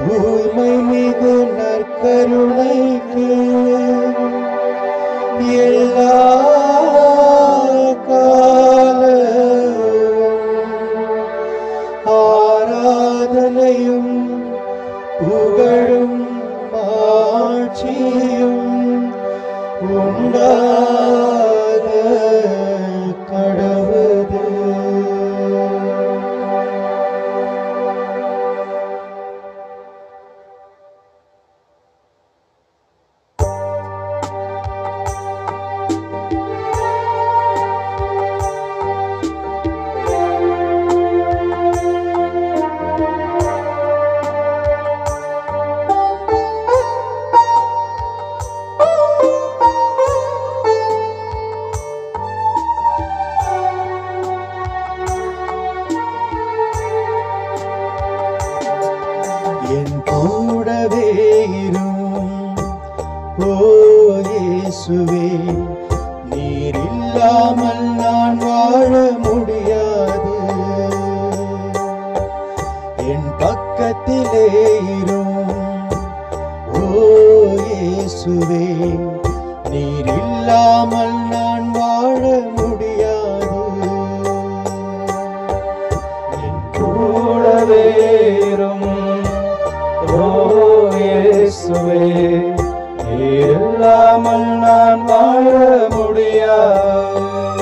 ஊமை மிகு நற்கருணைக்கு எல்லா காலமும் ஆராதனையும் புகழும் மாட்சியும் உண்டாக கடவுது என் கூடவே இரும் ஓ இயேசுவே நீர் இல்லாமல் நான் வாழ முடியாது என் பக்கத்திலே இரும் ஓ இயேசுவே நீர் இல்லாமல் நான் வாழ முடியாது என் கூடவே இரும் ஓ இயேசுவே நீர் இல்லாமல் நான் வாழ முடியாது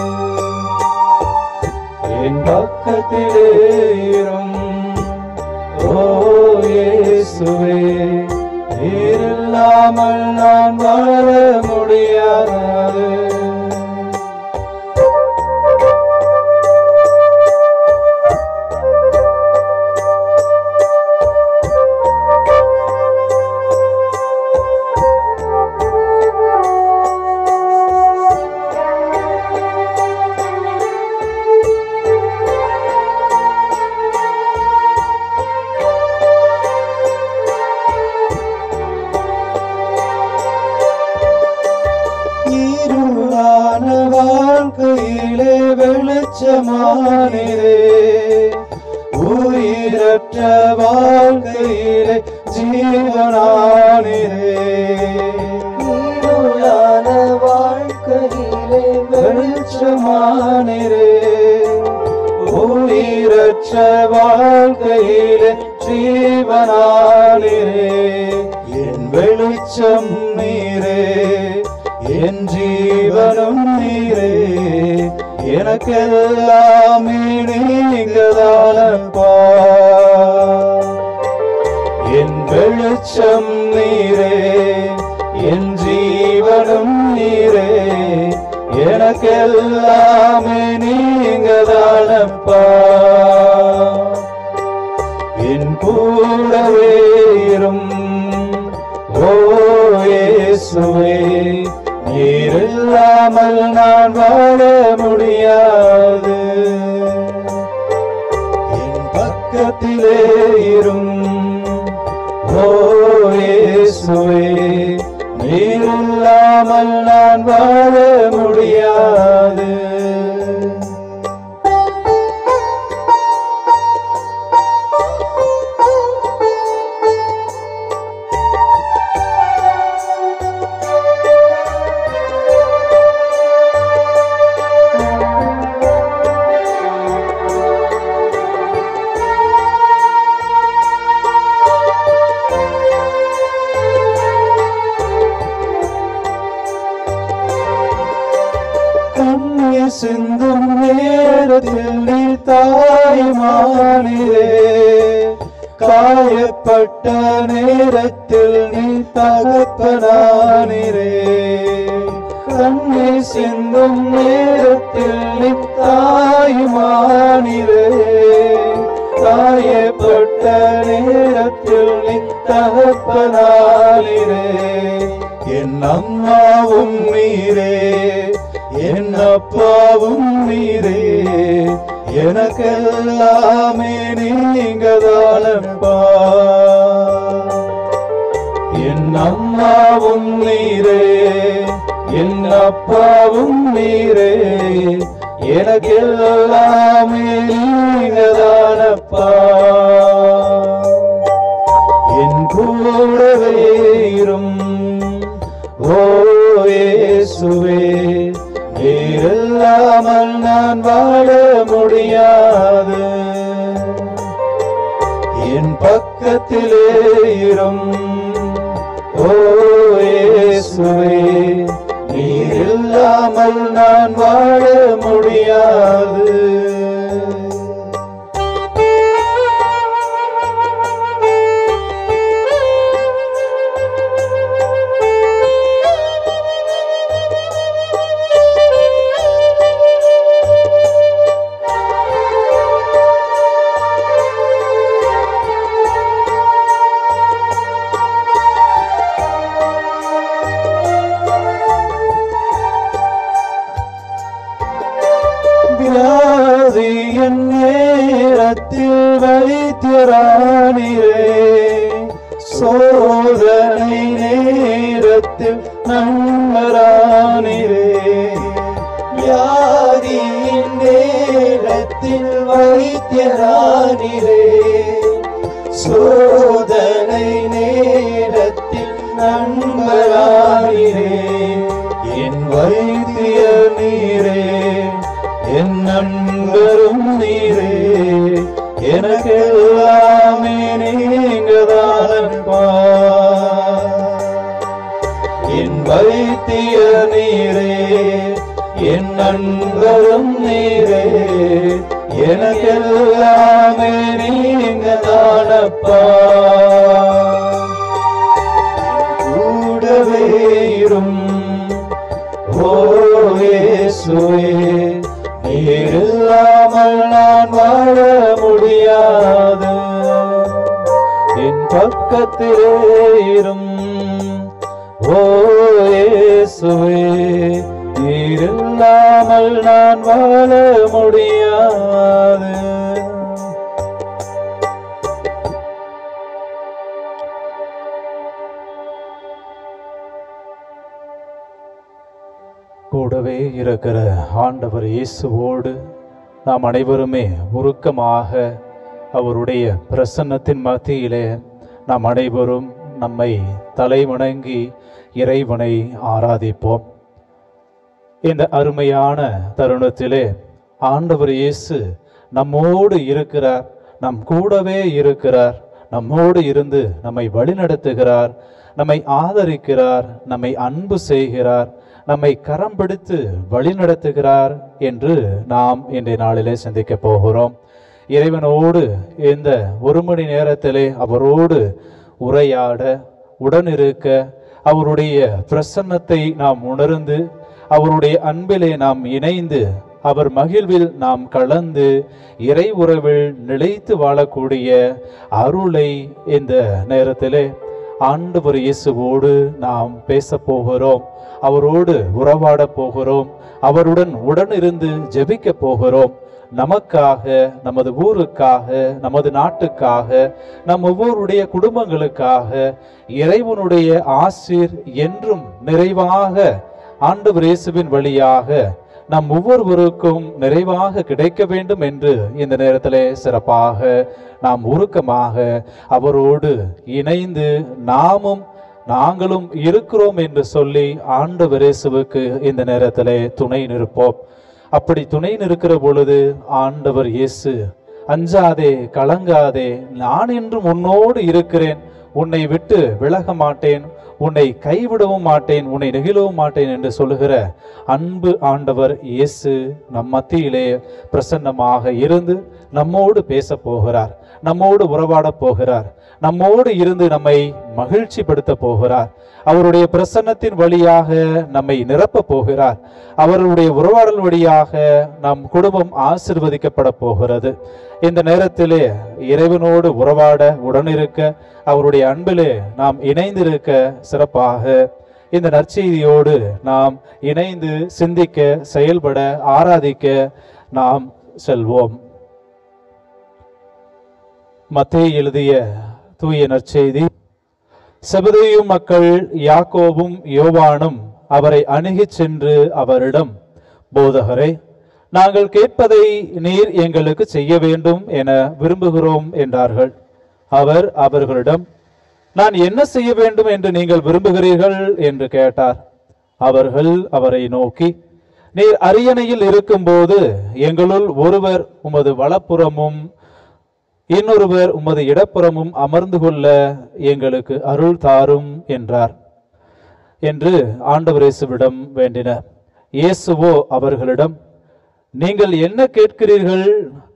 என் பக்கத்திலே இரும் ஓ இயேசுவே நீர் இல்லாமல் நான் வாழ முடியாது இருளான வாழ்க்கையிலே வெளிச்சமானிரே உயிரற்ற வாழ்க்கையிலே ஜீவனானிரே இருளான வாழ்க்கையிலே வெளிச்சமானிரே உயிரற்ற வாழ்க்கையிலே ஜீவனானிரே என் வெளிச்சம் நீரே என் ஜீவனும் நீரே எனக்கெல்லாமே நீங்கதானப்பா என் வெளிச்சம் நீரே என் ஜீவனும் நீரே எனக்கெல்லாமே நீங்கதானப்பா என் கூடவே இரும் ஓ இயேசுவே நீர் இல்லாமல் நான் வாழ முடியாது என் பக்கத்திலே இரும் ஓ இயேசுவே நீர் இல்லாமல் நான் வாழ முடியாது கண்ணீர் சிந்தும் நேரத்தில் நீ தாய்மானிரே காயப்பட்ட நேரத்தில் நீ தகப்பனானிரே கண்ணீர் சிந்தும் நேரத்தில் நீ தாய்மானிரே காயப்பட்ட நேரத்தில் நீ தகப்பனானிரே என் அம்மாவும் நீரே என் அப்பாவும் நீரே எனக்கெல்லாமே நீங்கதானப்பா என் அம்மாவும் நீரே என் அப்பாவும் நீரே எனக்கெல்லாமே நீங்கதானப்பா என் கூடவே இரும் ஓ இயேசுவே நீர் இல்லாமல் நான் வாழ முடியாது என் பக்கத்திலே இரும் ஓ இயேசுவே நீர் இல்லாமல் நான் வாழ முடியாது வியாதியின் நேரத்தில் வைத்தியரானிரே சோதனை நேரத்தில் நண்பரானிரே வியாதியின் நேரத்தில் வைத்தியரானிரே சோதனை நேரத்தில் நண்பரானிரே என் வைத்திய நீரே என் நண்பரும் நீரே எனக்கு எல்லாமே நீங்கதானப்பா என் வைத்திய நீரே என் நண்பரும் நீரே எனக்கு எல்லாமே நீங்கதானப்பா கூடவே இரும் ஓ இயேசுவே நீர் இல்லாமல் நான் வாழ முடியாது என் பக்கத்திலே இரும் ஓ இயேசுவே நீர் இல்லாமல் நான் வாழ முடியாது கூடவே இருக்கிற ஆண்டவர் இயேசுவோடு நாம் அனைவருமே உருக்கமாக அவருடைய பிரசன்னத்தின் மத்தியிலே நாம் அனைவரும் நம்மை தலைவணங்கி இறைவனை ஆராதிப்போம் இந்த அருமையான தருணத்திலே ஆண்டவர் இயேசு நம்மோடு இருக்கிறார் நம் கூடவே இருக்கிறார் நம்மோடு இருந்து நம்மை வழிநடத்துகிறார் நம்மை ஆதரிக்கிறார் நம்மை அன்பு செய்கிறார் நம்மை கரம் பிடித்து வழிநடத்துகிறார் என்று நாம் இன்றைய நாளிலே சிந்திக்க போகிறோம் இறைவனோடு இந்த ஒரு மணி நேரத்திலே அவரோடு உரையாட உடனிருக்க அவருடைய பிரசன்னத்தை நாம் உணர்ந்து அவருடைய அன்பிலே நாம் இணைந்து அவர் மகிழ்வில் நாம் கலந்து இறை உறவில் நிலைத்து வாழக்கூடிய அருளை இந்த நேரத்திலே ஆண்டவர் இயேசுவோடு நாம் பேச போகிறோம் அவரோடு உறவாட போகிறோம் அவருடன் உடன் இருந்து ஜெபிக்க போகிறோம் நமக்காக நமது ஊருக்காக நமது நாட்டுக்காக நம் ஒவ்வொருடைய குடும்பங்களுக்காக இறைவனுடைய ஆசீர் என்றும் நிறைவாக ஆண்டவர் இயேசுவின் வழியாக நம் ஒவ்வொருவருக்கும் நிறைவாக கிடைக்க வேண்டும் என்று இந்த நேரத்திலே சிறப்பாக நாம் உருக்கமாக அவரோடு இணைந்து நாமும் நாங்களும் இருக்கிறோம் என்று சொல்லி ஆண்டவர் இயேசுவுக்கு இந்த நேரத்திலே துணை நிற்போம் அப்படி துணை நிற்கிற பொழுது ஆண்டவர் இயேசு அஞ்சாதே கலங்காதே நான் என்றும் உன்னோடு இருக்கிறேன் உன்னை விட்டு விலக மாட்டேன் உன்னை கைவிடவும் மாட்டேன் உன்னை நெகிழவும் மாட்டேன் என்று சொல்லுகிற அன்பு ஆண்டவர் இயேசு நம் மத்தியிலே பிரசன்னமாக இருந்து நம்மோடு பேச போகிறார் நம்மோடு உறவாட போகிறார் நம்மோடு இருந்து நம்மை மகிழ்ச்சிப்படுத்த போகிறார் அவருடைய பிரசன்னத்தின் வழியாக நம்மை நிரப்ப போகிறார் அவருடைய உறவாடல் வழியாக நம் குடும்பம் ஆசிர்வதிக்கப்பட போகிறது இந்த நேரத்திலே இறைவனோடு உறவாட உடனிருக்க அவருடைய அன்பிலே நாம் இணைந்திருக்க சிறப்பாக இந்த நற்செய்தியோடு நாம் இணைந்து சிந்திக்க செயல்பட ஆராதிக்க நாம் செல்வோம் மத்தேயு எழுதிய தூய நற்செய்தி செபதேயும் மக்கள் யாக்கோபும் யோவானும் அவரை அணுகிச் சென்று அவரிடம் போதகரே நாங்கள் கேட்பதை நீர் எங்களுக்கு செய்ய வேண்டும் என விரும்புகிறோம் என்றார்கள் அவர் அவர்களிடம் நான் என்ன செய்ய வேண்டும் என்று நீங்கள் விரும்புகிறீர்கள் என்று கேட்டார் அவர்கள் அவரை நோக்கி நீர் அரியணையில் இருக்கும்போது எங்களுள் ஒருவர் உமது வலப்புறமும் இன்னொருவர் உமது இடப்புறமும் அமர்ந்து கொள்ள எங்களுக்கு அருள் தாரும் என்றார் என்று ஆண்டவர் இயேசுவிடம் வேண்டினர் இயேசுவோ அவர்களிடம் நீங்கள் என்ன கேட்கிறீர்கள்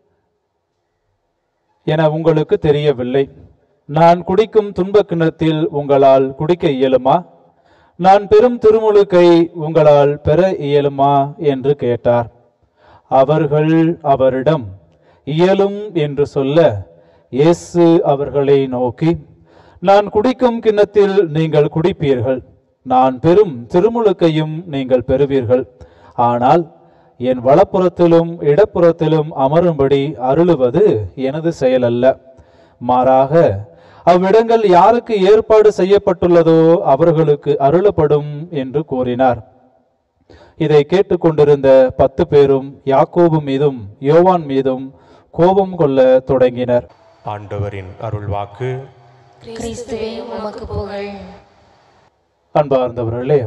என உங்களுக்கு தெரியவில்லை நான் குடிக்கும் துன்பக் கிண்ணத்தில் உங்களால் குடிக்க இயலுமா நான் பெரும் திருமுழுக்கை உங்களால் பெற இயலுமா என்று கேட்டார் அவர்கள் அவரிடம் இயலும் என்று சொல்ல இயேசு அவர்களை நோக்கி நான் குடிக்கும் கிண்ணத்தில் நீங்கள் குடிப்பீர்கள் நான் பெரும் திருமுழுக்கையும் நீங்கள் பெறுவீர்கள் ஆனால் என் வலப்புறத்திலும் இடப்புறத்திலும் அமரும்படி அருளுவது எனது செயலல்ல மாறாக அவ்விடங்கள் யாருக்கு ஏற்பாடு செய்யப்பட்டுள்ளதோ அவர்களுக்கு அருளப்படும் என்று கூறினார் இதை கேட்டுக்கொண்டிருந்த பத்து பேரும் யாக்கோபு மீதும் யோவான் மீதும் கோபம் கொள்ள தொடங்கினர் ஆண்டவரின் அருள்வாக்கு கிறிஸ்துவே உமக்கு புகழ் அன்பார்ந்தவர்களே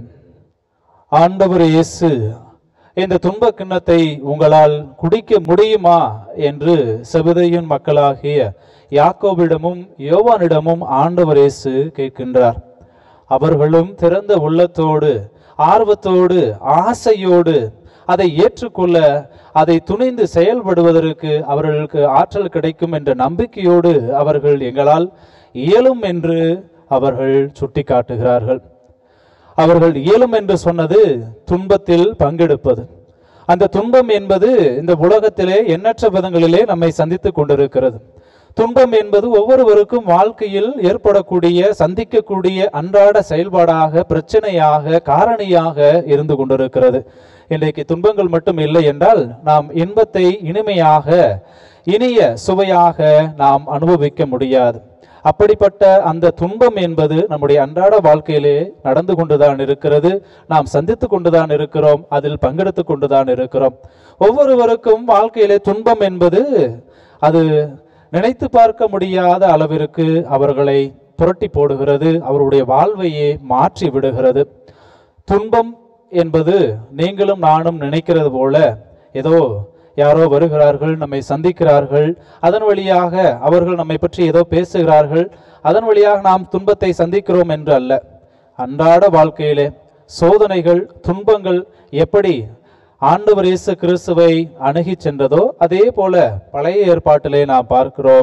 ஆண்டவர் இயேசு இந்த துன்ப கிண்ணத்தை உங்களால் குடிக்க முடியுமா என்று செபதையின் மக்களாகிய யாக்கோபிடமும் யோவானிடமும் ஆண்டவர் இயேசு கேட்கின்றார் அவர்களும் திறந்த உள்ளத்தோடு ஆர்வத்தோடு ஆசையோடு அதை ஏற்றுக்கொள்ள அதை துணிந்து செயல்படுவதற்கு அவர்களுக்கு ஆற்றல் கிடைக்கும் என்ற நம்பிக்கையோடு அவர்கள் எங்களால் இயலும் என்று அவர்கள் சுட்டிக்காட்டுகிறார்கள் அவர்கள் இயலும் என்று சொன்னது துன்பத்தில் பங்கெடுப்பது அந்த துன்பம் என்பது இந்த உலகத்திலே எண்ணற்ற விதங்களிலே நம்மை சந்தித்துக் கொண்டிருக்கிறது துன்பம் என்பது ஒவ்வொருவருக்கும் வாழ்க்கையில் ஏற்படக்கூடிய சந்திக்கக்கூடிய அன்றாட செயல்பாடாக பிரச்சனையாக காரணியாக இருந்து கொண்டிருக்கிறது இன்றைக்கு துன்பங்கள் மட்டும் இல்லை என்றால் நாம் இன்பத்தை இனிமையாக இனிய சுவையாக நாம் அனுபவிக்க முடியாது அப்படிப்பட்ட அந்த துன்பம் என்பது நம்முடைய அன்றாட வாழ்க்கையிலே நடந்து கொண்டுதான் இருக்கிறது நாம் சந்தித்து கொண்டுதான் இருக்கிறோம் அதில் பங்கெடுத்து கொண்டுதான் இருக்கிறோம் ஒவ்வொருவருக்கும் வாழ்க்கையிலே துன்பம் என்பது அது நினைத்து பார்க்க முடியாத அளவிற்கு அவர்களை புரட்டி போடுகிறது அவருடைய வாழ்வையே மாற்றி விடுகிறது துன்பம் என்பது நீங்களும் நானும் நினைக்கிறது போல ஏதோ யாரோ வருகிறார்கள் நம்மை சந்திக்கிறார்கள் அதன் வழியாக அவர்கள் நம்மை பற்றி ஏதோ பேசுகிறார்கள் அதன் வழியாக நாம் துன்பத்தை சந்திக்கிறோம் என்று அல்ல அன்றாட வாழ்க்கையிலே சோதனைகள் துன்பங்கள் எப்படி ஆண்டவர் இயேசு கிறிஸ்துவை அணுகி சென்றதோ அதே போல பழைய ஏற்பாட்டிலே நாம் பார்க்கிறோம்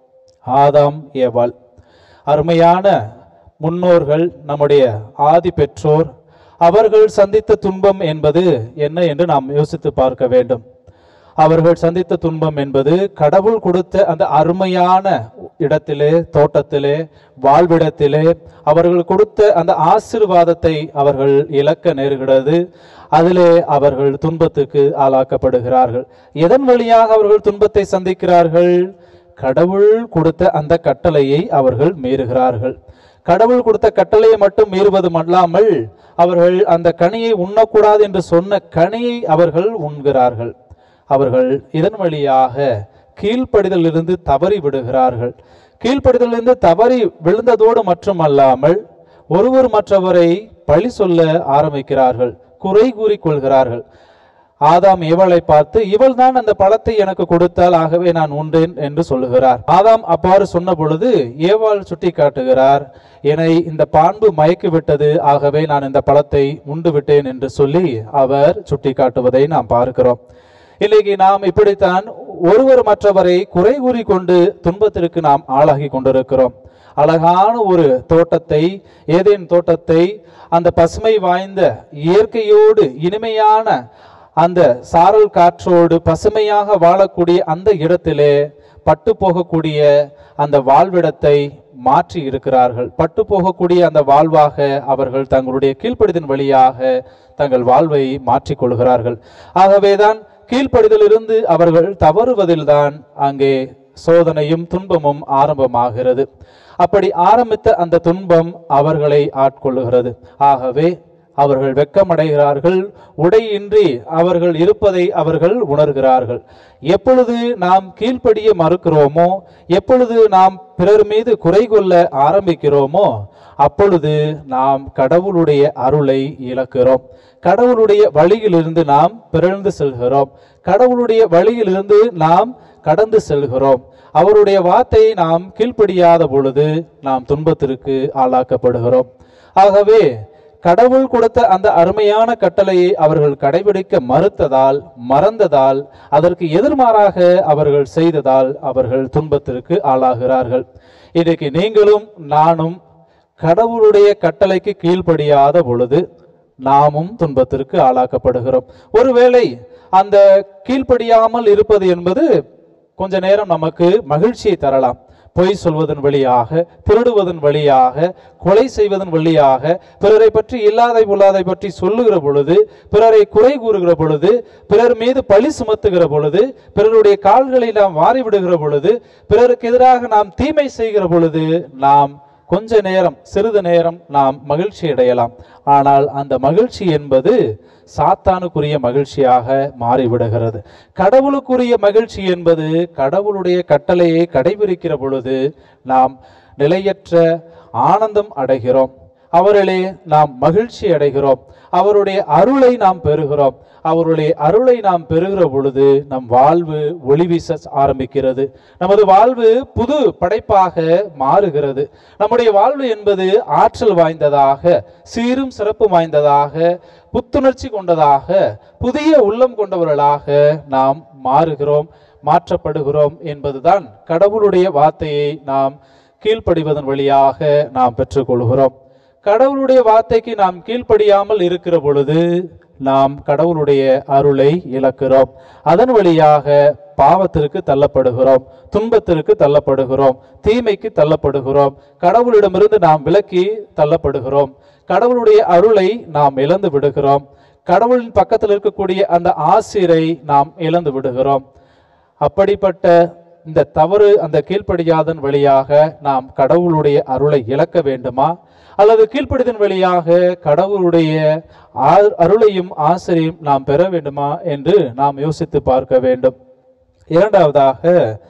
ஆதாம் ஏவாள் அருமையான முன்னோர்கள் நம்முடைய ஆதி பெற்றோர் அவர்கள் சந்தித்த துன்பம் என்பது என்ன என்று நாம் யோசித்து பார்க்க வேண்டும் அவர்கள் சந்தித்த துன்பம் என்பது கடவுள் கொடுத்த அந்த அருமையான இடத்திலே தோட்டத்திலே வாழ்விடத்திலே அவர்கள் கொடுத்த அந்த ஆசிர்வாதத்தை அவர்கள் இழக்க நேருகிறது அதிலே அவர்கள் துன்பத்துக்கு ஆளாக்கப்படுகிறார்கள் எதன் வழியாக அவர்கள் துன்பத்தை சந்திக்கிறார்கள் கடவுள் கொடுத்த அந்த கட்டளையை அவர்கள் மீறுகிறார்கள் கடவுள் கொடுத்த கட்டளையை மட்டும் மீறுவது அல்லாமல் அவர்கள் அந்த கனியை உண்ணக்கூடாது என்று சொன்ன கனியை அவர்கள் உண்கிறார்கள் அவர்கள் இதன் வழியாக கீழ்ப்படிதலிருந்து தவறி விடுகிறார்கள் கீழ்ப்படிதலிருந்து தவறி விழுந்ததோடு மட்டுமல்லாமல் ஒருவர் மற்றவரை பழி சொல்ல ஆரம்பிக்கிறார்கள் குறை கூறிக் கொள்கிறார்கள் ஆதாம் ஏவாளை பார்த்து இவள் தான் அந்த பழத்தை எனக்கு கொடுத்தால் ஆகவே நான் உண்டேன் என்று சொல்லுகிறார் ஆதாம் அவ்வாறு சொன்ன பொழுது ஏவாள் சுட்டி காட்டுகிறார் என்னை இந்த பான்பு மயக்கி விட்டது ஆகவே நான் இந்த பழத்தை உண்டு விட்டேன் என்று சொல்லி அவர் சுட்டி காட்டுவதை நாம் பார்க்கிறோம் இன்னைக்கு நாம் இப்படித்தான் ஒருவர் மற்றவரை குறை கூறி கொண்டு துன்பத்திற்கு நாம் ஆளாகி கொண்டிருக்கிறோம் அழகான ஒரு தோட்டத்தை ஏதேன் தோட்டத்தை அந்த பசுமை வாய்ந்த இயற்கையோடு இனிமையான அந்த சாரல் காற்றோடு பசுமையாக வாழக்கூடிய அந்த இடத்திலே பட்டு போகக்கூடிய அந்த வாழ்விடத்தை மாற்றி இருக்கிறார்கள் பட்டு போகக்கூடிய அந்த வாழ்வாக அவர்கள் தங்களுடைய கீழ்ப்படிதன் வழியாக தங்கள் வாழ்வை மாற்றிக் கொள்கிறார்கள் ஆகவேதான் கீழ்ப்படிதலிருந்து அவர்கள் தவறுவதில்தான் அங்கே சோதனையும் துன்பமும் ஆரம்பமாகிறது அப்படி ஆரம்பித்த அந்த துன்பம் அவர்களை ஆட்கொள்ளுகிறது ஆகவே அவர்கள் வெட்கமடைகிறார்கள் உடையின்றி அவர்கள் இருப்பதை அவர்கள் உணர்கிறார்கள் எப்பொழுது நாம் கீழ்ப்படிய மறுக்கிறோமோ எப்பொழுது நாம் பிறர் மீது குறை கொள்ள ஆரம்பிக்கிறோமோ அப்பொழுது நாம் கடவுளுடைய அருளை இழக்கிறோம் கடவுளுடைய வழியிலிருந்து நாம் பிறழ்ந்து செல்கிறோம் கடவுளுடைய வழியிலிருந்து நாம் கடந்து செல்கிறோம் அவருடைய வார்த்தையை நாம் கீழ்ப்படியாத பொழுது நாம் துன்பத்திற்கு ஆளாக்கப்படுகிறோம் ஆகவே கடவுள் கொடுத்த அந்த அருமையான கட்டளையை அவர்கள் கடைபிடிக்க மறுத்ததால் மறந்ததால் அதற்கு எதிர்மாறாக அவர்கள் செய்ததால் அவர்கள் துன்பத்திற்கு ஆளாகிறார்கள் இன்றைக்கு நீங்களும் நானும் கடவுளுடைய கட்டளைக்கு கீழ்ப்படியாத பொழுது நாமும் துன்பத்திற்கு ஆளாக்கப்படுகிறோம் ஒருவேளை அந்த கீழ்ப்படியாமல் இருப்பது என்பது கொஞ்ச நேரம் நமக்கு மகிழ்ச்சியை தரலாம் பொய் சொல்வதன் வழியாக திருடுவதன் வழியாக கொலை செய்வதன் வழியாக பிறரை பற்றி இல்லாதை பொல்லாதை பற்றி சொல்லுகிற பொழுது பிறரை குறை கூறுகிற பொழுது பிறர் மீது பழி சுமத்துகிற பொழுது பிறருடைய கால்களை நாம் வாரி விடுகிற பொழுது பிறருக்கு எதிராக நாம் தீமை செய்கிற பொழுது நாம் கொஞ்ச நேரம் சிறிது நேரம் நாம் மகிழ்ச்சி அடையலாம் ஆனால் அந்த மகிழ்ச்சி என்பது சாத்தானுக்குரிய மகிழ்ச்சியாக மாறிவிடுகிறது கடவுளுக்குரிய மகிழ்ச்சி என்பது கடவுளுடைய கட்டளையை கடைபிடிக்கிற பொழுது நாம் நிலையற்ற ஆனந்தம் அடைகிறோம் அவரிலே நாம் மகிழ்ச்சி அடைகிறோம் அவருடைய அருளை நாம் பெறுகிறோம் அவருடைய அருளை நாம் பெறுகிற பொழுது நம் வாழ்வு ஒளி வீச ஆரம்பிக்கிறது நமது வாழ்வு புது படைப்பாக மாறுகிறது நம்முடைய வாழ்வு என்பது ஆற்றல் வாய்ந்ததாக சீரும் சிறப்பு வாய்ந்ததாக புத்துணர்ச்சி கொண்டதாக புதிய உள்ளம் கொண்டவர்களாக நாம் மாறுகிறோம் மாற்றப்படுகிறோம் என்பதுதான் கடவுளுடைய வார்த்தையை நாம் கீழ்ப்படிவதன் வழியாக நாம் பெற்றுக்கொள்கிறோம் கடவுளுடைய வார்த்தைக்கு நாம் கீழ்ப்படியாமல் இருக்கிற பொழுது நாம் கடவுளுடைய அருளை இழக்கிறோம் அதன் வழியாக பாவத்திற்கு தள்ளப்படுகிறோம் துன்பத்திற்கு தள்ளப்படுகிறோம் தீமைக்கு தள்ளப்படுகிறோம் கடவுளிடமிருந்து நாம் விலக்கி தள்ளப்படுகிறோம் கடவுளுடைய அருளை நாம் இழந்து விடுகிறோம் கடவுளின் பக்கத்தில் இருக்கக்கூடிய அந்த ஆசிரை நாம் இழந்து விடுகிறோம் அப்படிப்பட்ட இந்த தவறு அந்த கீழ்ப்படியாதன் வழியாக நாம் கடவுளுடைய அருளை இழக்க வேண்டுமா அல்லது கீழ்ப்படிதன் வழியாக கடவுளுடைய ஆ- அருளையும் ஆசிரியும் நாம் பெற வேண்டுமா என்று நாம் யோசித்து பார்க்க வேண்டும் இரண்டாவதாக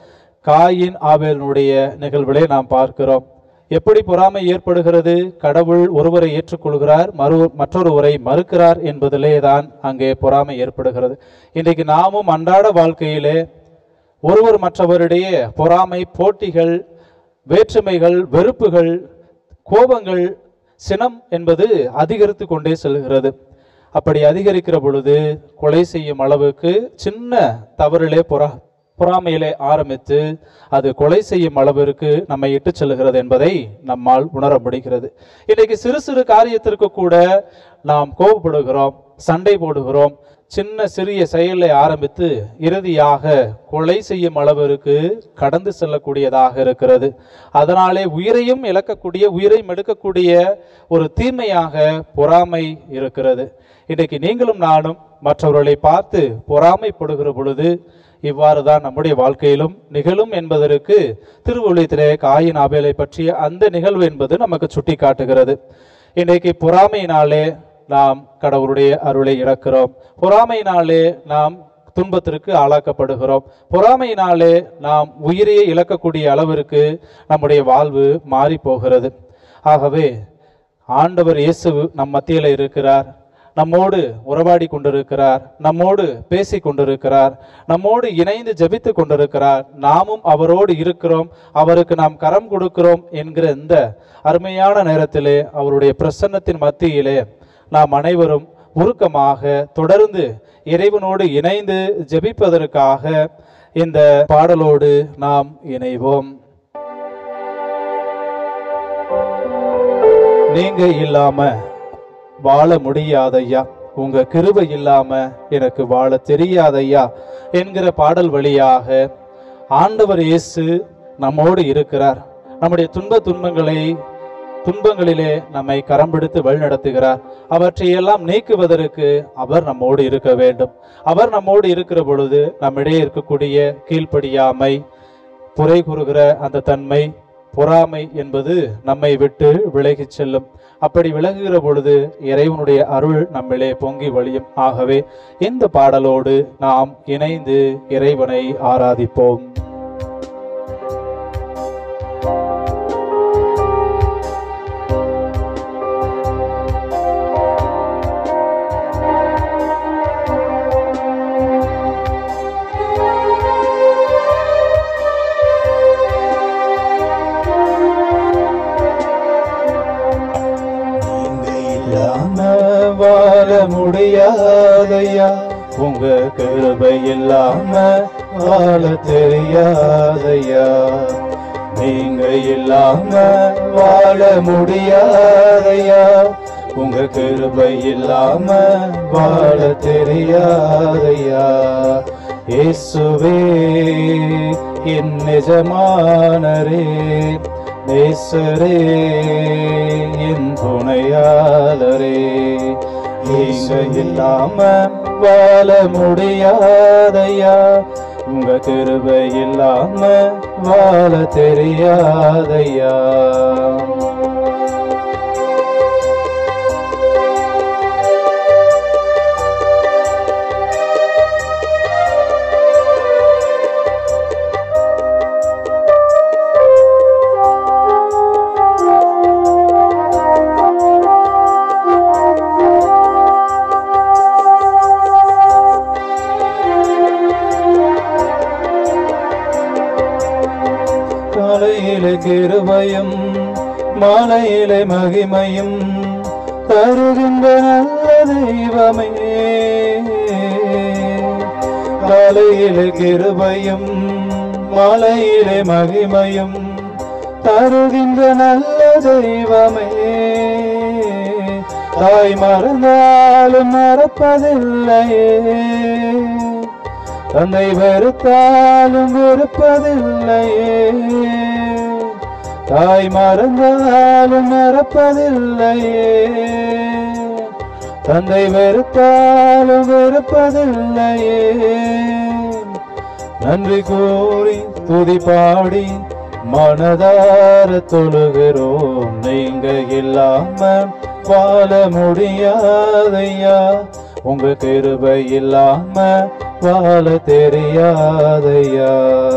காயின் ஆபேலினுடைய நிகழ்வுகளை நாம் பார்க்கிறோம் எப்படி பொறாமை ஏற்படுகிறது கடவுள் ஒருவரை ஏற்றுக்கொள்கிறார் மறு மற்றொருவரை மறுக்கிறார் என்பதிலே தான் அங்கே பொறாமை ஏற்படுகிறது இன்றைக்கு நாமும் அன்றாட வாழ்க்கையிலே ஒருவர் மற்றவரிடையே பொறாமை போட்டிகள் வேற்றுமைகள் வெறுப்புகள் கோபங்கள் சினம் என்பது அதிகரித்து கொண்டே செல்கிறது அப்படி அதிகரிக்கிற பொழுது கொலை செய்யும் அளவுக்கு சின்ன தவறிலே பொறா பொறாமையிலே ஆரம்பித்து அது கொலை செய்யும் அளவிற்கு நம்மை இட்டு செல்கிறது என்பதை நம்மால் உணர முடிகிறது இன்றைக்கு சிறு சிறு காரியத்திற்கு கூட நாம் கோபப்படுகிறோம் சண்டை போடுகிறோம் சின்ன சிறிய செயலை ஆரம்பித்து இறுதியாக கொலை செய்யும் அளவிற்கு கடந்து செல்லக்கூடியதாக இருக்கிறது அதனாலே உயிரையும் இழக்கக்கூடிய உயிரையும் எடுக்கக்கூடிய ஒரு தீமையாக பொறாமை இருக்கிறது இன்றைக்கு நீங்களும் நானும் மற்றவர்களை பார்த்து பொறாமைப்படுகிற பொழுது இவ்வாறு தான் நம்முடைய வாழ்க்கையிலும் நிகழும் என்பதற்கு திருவள்ளுவத்திலே காயின் ஆபேலை பற்றிய அந்த நிகழ்வு என்பது நமக்கு சுட்டி காட்டுகிறது இன்றைக்கு பொறாமையினாலே நாம் கடவுளுடைய அருளை இழக்கிறோம் பொறாமையினாலே நாம் துன்பத்திற்கு ஆளாக்கப்படுகிறோம் பொறாமையினாலே நாம் உயிரையே இழக்கக்கூடிய அளவிற்கு நம்முடைய வாழ்வு மாறி போகிறது ஆகவே ஆண்டவர் இயேசு நம் மத்தியில் இருக்கிறார் நம்மோடு உறவாடி கொண்டிருக்கிறார் நம்மோடு பேசி கொண்டிருக்கிறார் நம்மோடு இணைந்து ஜெபித்து கொண்டிருக்கிறார் நாமும் அவரோடு இருக்கிறோம் அவருக்கு நாம் கரம் கொடுக்கிறோம் என்கிற இந்த அருமையான நேரத்திலே அவருடைய பிரசன்னத்தின் மத்தியிலே நாம் அனைவரும் உருக்கமாக தொடர்ந்து இறைவனோடு இணைந்து ஜெபிப்பதற்காக இந்த பாடலோடு நாம் இணைவோம் நீங்க இல்லாம வாழ முடியாதையா உங்க கிருபை இல்லாம எனக்கு வாழ தெரியாதையா என்கிற பாடல் வழியாக ஆண்டவர் இயேசு நம்மோடு இருக்கிறார் நம்முடைய துன்ப துன்பங்களை துன்பங்களிலே நம்மை கரம் பிடித்து வழிநடத்துகிறார் அவற்றையெல்லாம் நீக்குவதற்கு அவர் நம்மோடு இருக்க வேண்டும் அவர் நம்மோடு இருக்கிற பொழுது நம்மிடையே இருக்கக்கூடிய கீழ்ப்படியாமை குறை கூறுகிற அந்த தன்மை பொறாமை என்பது நம்மை விட்டு விலகிச் செல்லும் அப்படி விலகுகிற பொழுது இறைவனுடைய அருள் நம்மிலே பொங்கி வழியும் ஆகவே இந்த பாடலோடு நாம் இணைந்து இறைவனை ஆராதிப்போம் நீங்க இல்லாம இல்லாம வாழ முடியாதையா உங்க கிருபை இல்லாம வாழ தெரியாதையா நீங்க இல்லாம வாழ முடியாதையா உங்க கிருபை இல்லாம வாழ தெரியாதையா இயேசுவே என் நிஜமானரே நேசரே என் துணையாளரே நீங்க இல்லாம வாழ முடியாதையா உங்க கிருபை இல்லாம வாழ தெரியாதையா காலையிலே கிருபையும் மாலையிலே மகிமையும் தருகின்ற நல்ல தெய்வமே காலையிலே கிருபையும் மாலையிலே மகிமையும் தருகின்ற நல்ல தெய்வமே தாய் மறந்தாலும் மறப்பதில்லையே தந்தை வெறுத்தாலும் வெறுப்பதில்லையே தாய் மறந்தாலும் மறப்பதில்லையே தந்தை வெறுத்தாலும் வெறுப்பதில்லையே நன்றி கூறி துதி பாடி மனதார தொழுகிறோம் நீங்க இல்லாம வாழ முடியாதையா உங்க கிருபை இல்லாம வாழ தெரியாதையா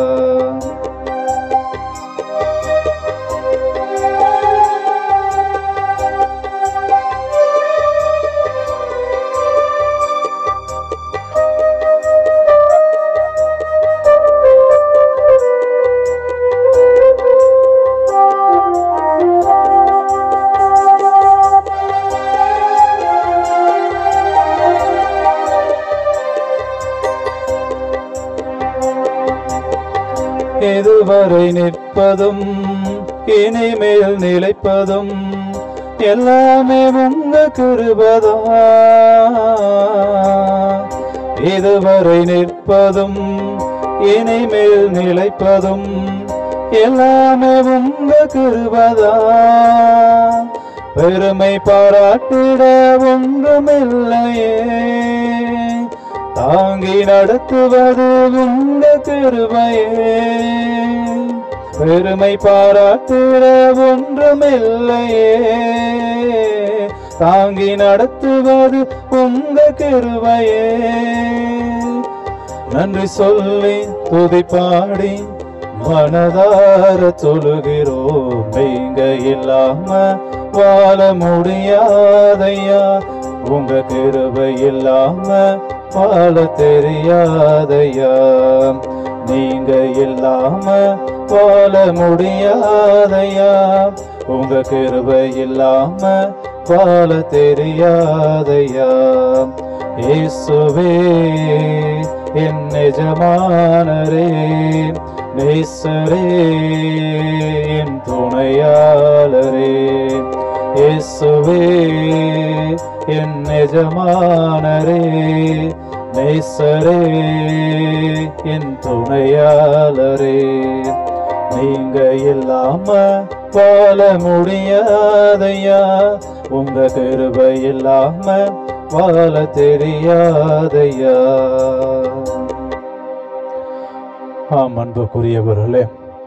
எதுவரை நிற்பதும் இனிமேல் நிலைப்பதும் எல்லாமே உங்க கிருபதா இதுவரை நிற்பதும் இனிமேல் நிலைப்பதும் எல்லாமே உங்க கிருபதா பெருமை பாராட்டிட ஒன்றுமில்லையே தாங்கி நடத்துவது உங்க கிருபையே பெருமை பாராட்டிட ஒன்றுமில்லையே தாங்கி நடத்துவது உங்க கிருபையே நன்றி சொல்லி துதி பாடி மனதார தொழுகிறோம் நீங்க இல்லாம வாழ முடியாதையா உங்க கிருபை இல்லாம வாழ தெரியாதையா நீங்க இல்லாம வாழ முடியாதையா உங்க கிருபை இல்லாம வாழ தெரியாதையா இயேசுவே என் நிஜமானரே நேசரே என் துணையாளரே இயேசுவே என் நிஜமானரே நேசரே என் துணையாளரே நீங்க இல்லாம வாழ முடியாதையா உங்க கிருபை இல்லாம வாழ தெரியாதையா ஆம் அன்புக்குரியவர்களே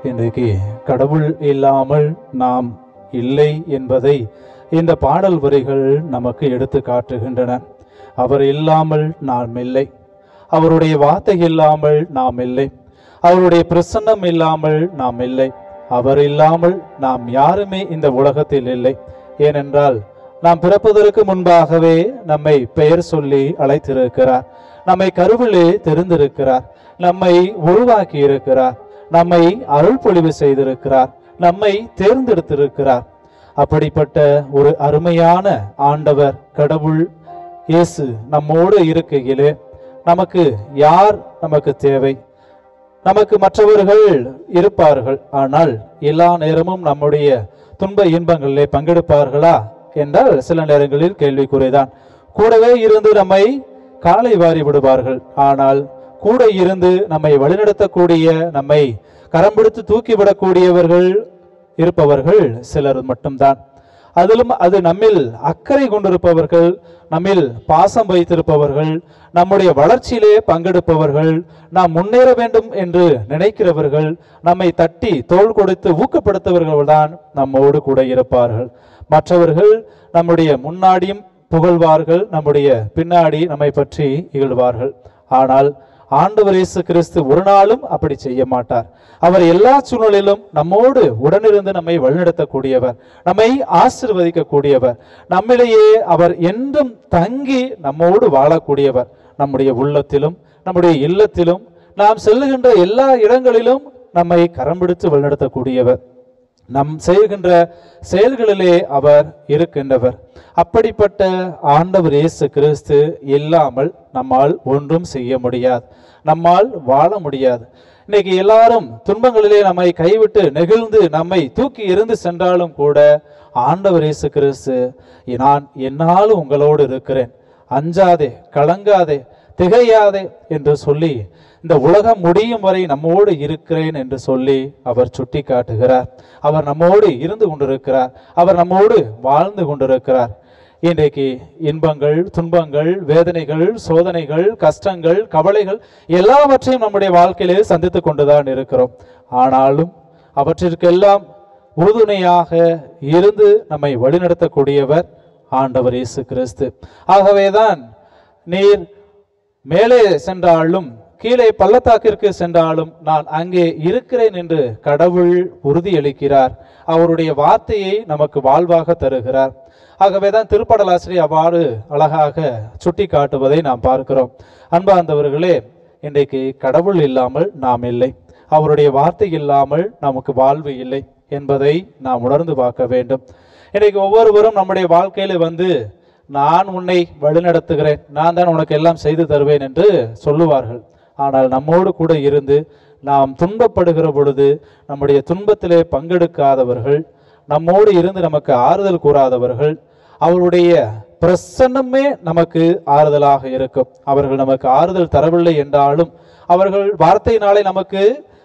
இன்றைக்கு கடவுள் இல்லாமல் நாம் இல்லை என்பதை இந்த பாடல் வரிகள் நமக்கு எடுத்து காட்டுகின்றன அவர் இல்லாமல் நாம் இல்லை அவருடைய வார்த்தை இல்லாமல் நாம் இல்லை அவருடைய பிரசன்னம் இல்லாமல் நாம் இல்லை அவர் இல்லாமல் நாம் யாருமே இந்த உலகத்தில் இல்லை ஏனென்றால் நாம் பிறப்பதற்கு முன்பாகவே நம்மை பெயர் சொல்லி அழைத்திருக்கிறார் நம்மை கருவிலே தெரிந்திருக்கிறார் நம்மை உருவாக்கி இருக்கிறார் நம்மை அருள் பொழிவு செய்திருக்கிறார் நம்மை தேர்ந்தெடுத்திருக்கிறார் அப்படிப்பட்ட ஒரு அருமையான ஆண்டவர் கடவுள் இயேசு நம்மோடு இருக்கையிலே நமக்கு யார் நமக்கு தேவை நமக்கு மற்றவர்கள் இருப்பார்கள் ஆனால் எல்லா நேரமும் நம்முடைய துன்ப இன்பங்களிலே பங்கெடுப்பார்களா என்றால் சில நேரங்களில் கேள்விக்குறைதான் கூடவே இருந்து நம்மை காலை வாரி விடுவார்கள் ஆனால் கூட இருந்து நம்மை வழிநடத்தக்கூடிய நம்மை கரம் பிடித்து தூக்கிவிடக்கூடியவர்கள் இருப்பவர்கள் சிலர் மட்டும்தான் அதிலும் அது நம்மில் அக்கறை கொண்டிருப்பவர்கள் நம்மில் பாசம் வைத்திருப்பவர்கள் நம்முடைய வளர்ச்சியிலே பங்கெடுப்பவர்கள் நாம் முன்னேற வேண்டும் என்று நினைக்கிறவர்கள் நம்மை தட்டி தோள் கொடுத்து ஊக்கப்படுத்தவர்கள் தான் நம்மோடு கூட இருப்பார்கள் மற்றவர்கள் நம்முடைய முன்னாடியும் புகழ்வார்கள் நம்முடைய பின்னாடி நம்மை பற்றி இகழ்வார்கள் ஆனால் ஆண்டவர் இயேசு கிறிஸ்து ஒரு நாளும் அப்படி செய்ய மாட்டார் அவர் எல்லா சூழ்நிலையிலும் நம்மோடு உடனிருந்து நம்மை வழிநடத்தக்கூடியவர் நம்மை ஆசிர்வதிக்கக்கூடியவர் நம்மிலேயே அவர் என்றும் தங்கி நம்மோடு வாழக்கூடியவர் நம்முடைய உள்ளத்திலும் நம்முடைய இல்லத்திலும் நாம் செல்லுகின்ற எல்லா இடங்களிலும் நம்மை கரம் பிடித்து வழிநடத்தக்கூடியவர் நம் செய்கின்ற செயல்களிலே அவர் இருக்கின்றவர் அப்படிப்பட்ட ஆண்டவர் இயேசு கிறிஸ்து இல்லாமல் நம்மால் ஒன்றும் செய்ய முடியாது நம்மால் வாழ முடியாது இன்னைக்கு எல்லாரும் துன்பங்களிலே நம்மை கைவிட்டு நெகிழ்ந்து நம்மை தூக்கி எறிந்து சென்றாலும் கூட ஆண்டவர் இயேசு கிறிஸ்து நான் என்னாலும் உங்களோடு இருக்கிறேன் அஞ்சாதே கலங்காதே திகையாதே என்று சொல்லி இந்த உலகம் முடியும் வரை நம்மோடு இருக்கிறேன் என்று சொல்லி அவர் சுட்டி காட்டுகிறார் அவர் நம்மோடு இருந்து கொண்டிருக்கிறார் அவர் நம்மோடு வாழ்ந்து கொண்டிருக்கிறார் இன்றைக்கு இன்பங்கள் துன்பங்கள் வேதனைகள் சோதனைகள் கஷ்டங்கள் கவலைகள் எல்லாவற்றையும் நம்முடைய வாழ்க்கையிலே சந்தித்துக் கொண்டுதான் இருக்கிறோம் ஆனாலும் அவற்றிற்கெல்லாம் உறுதுணையாக இருந்து நம்மை வழிநடத்தக்கூடியவர் ஆண்டவர் இயேசு கிறிஸ்து ஆகவேதான் நீர் மேலே சென்றாலும் கீழே பள்ளத்தாக்கிற்கு சென்றாலும் நான் அங்கே இருக்கிறேன் என்று கடவுள் உறுதியளிக்கிறார் அவருடைய வார்த்தையை நமக்கு வாழ்வாக தருகிறார் ஆகவேதான் திருப்படலாசிரியர் அவ்வாறு அழகாக சுட்டி காட்டுவதை நாம் பார்க்கிறோம் அன்பார்ந்தவர்களே இன்றைக்கு கடவுள் இல்லாமல் நாம் இல்லை அவருடைய வார்த்தை இல்லாமல் நமக்கு வாழ்வு இல்லை என்பதை நாம் உணர்ந்து பார்க்க வேண்டும் இன்றைக்கு ஒவ்வொருவரும் நம்முடைய வாழ்க்கையில வந்து நான் உன்னை வழிநடத்துகிறேன் நான் தான் உனக்கு எல்லாம் செய்து தருவேன் என்று சொல்லுவார்கள் ஆனால் நம்மோடு கூட இருந்து நாம் துன்பப்படுகிற பொழுது நம்முடைய துன்பத்திலே பங்கெடுக்காதவர்கள் நம்மோடு இருந்து நமக்கு ஆறுதல் கூறாதவர்கள் அவருடைய பிரசன்னமே நமக்கு ஆறுதலாக இருக்கும் அவர்கள் நமக்கு ஆறுதல் தரவில்லை என்றாலும் அவர்கள் வார்த்தையினாலே நமக்கு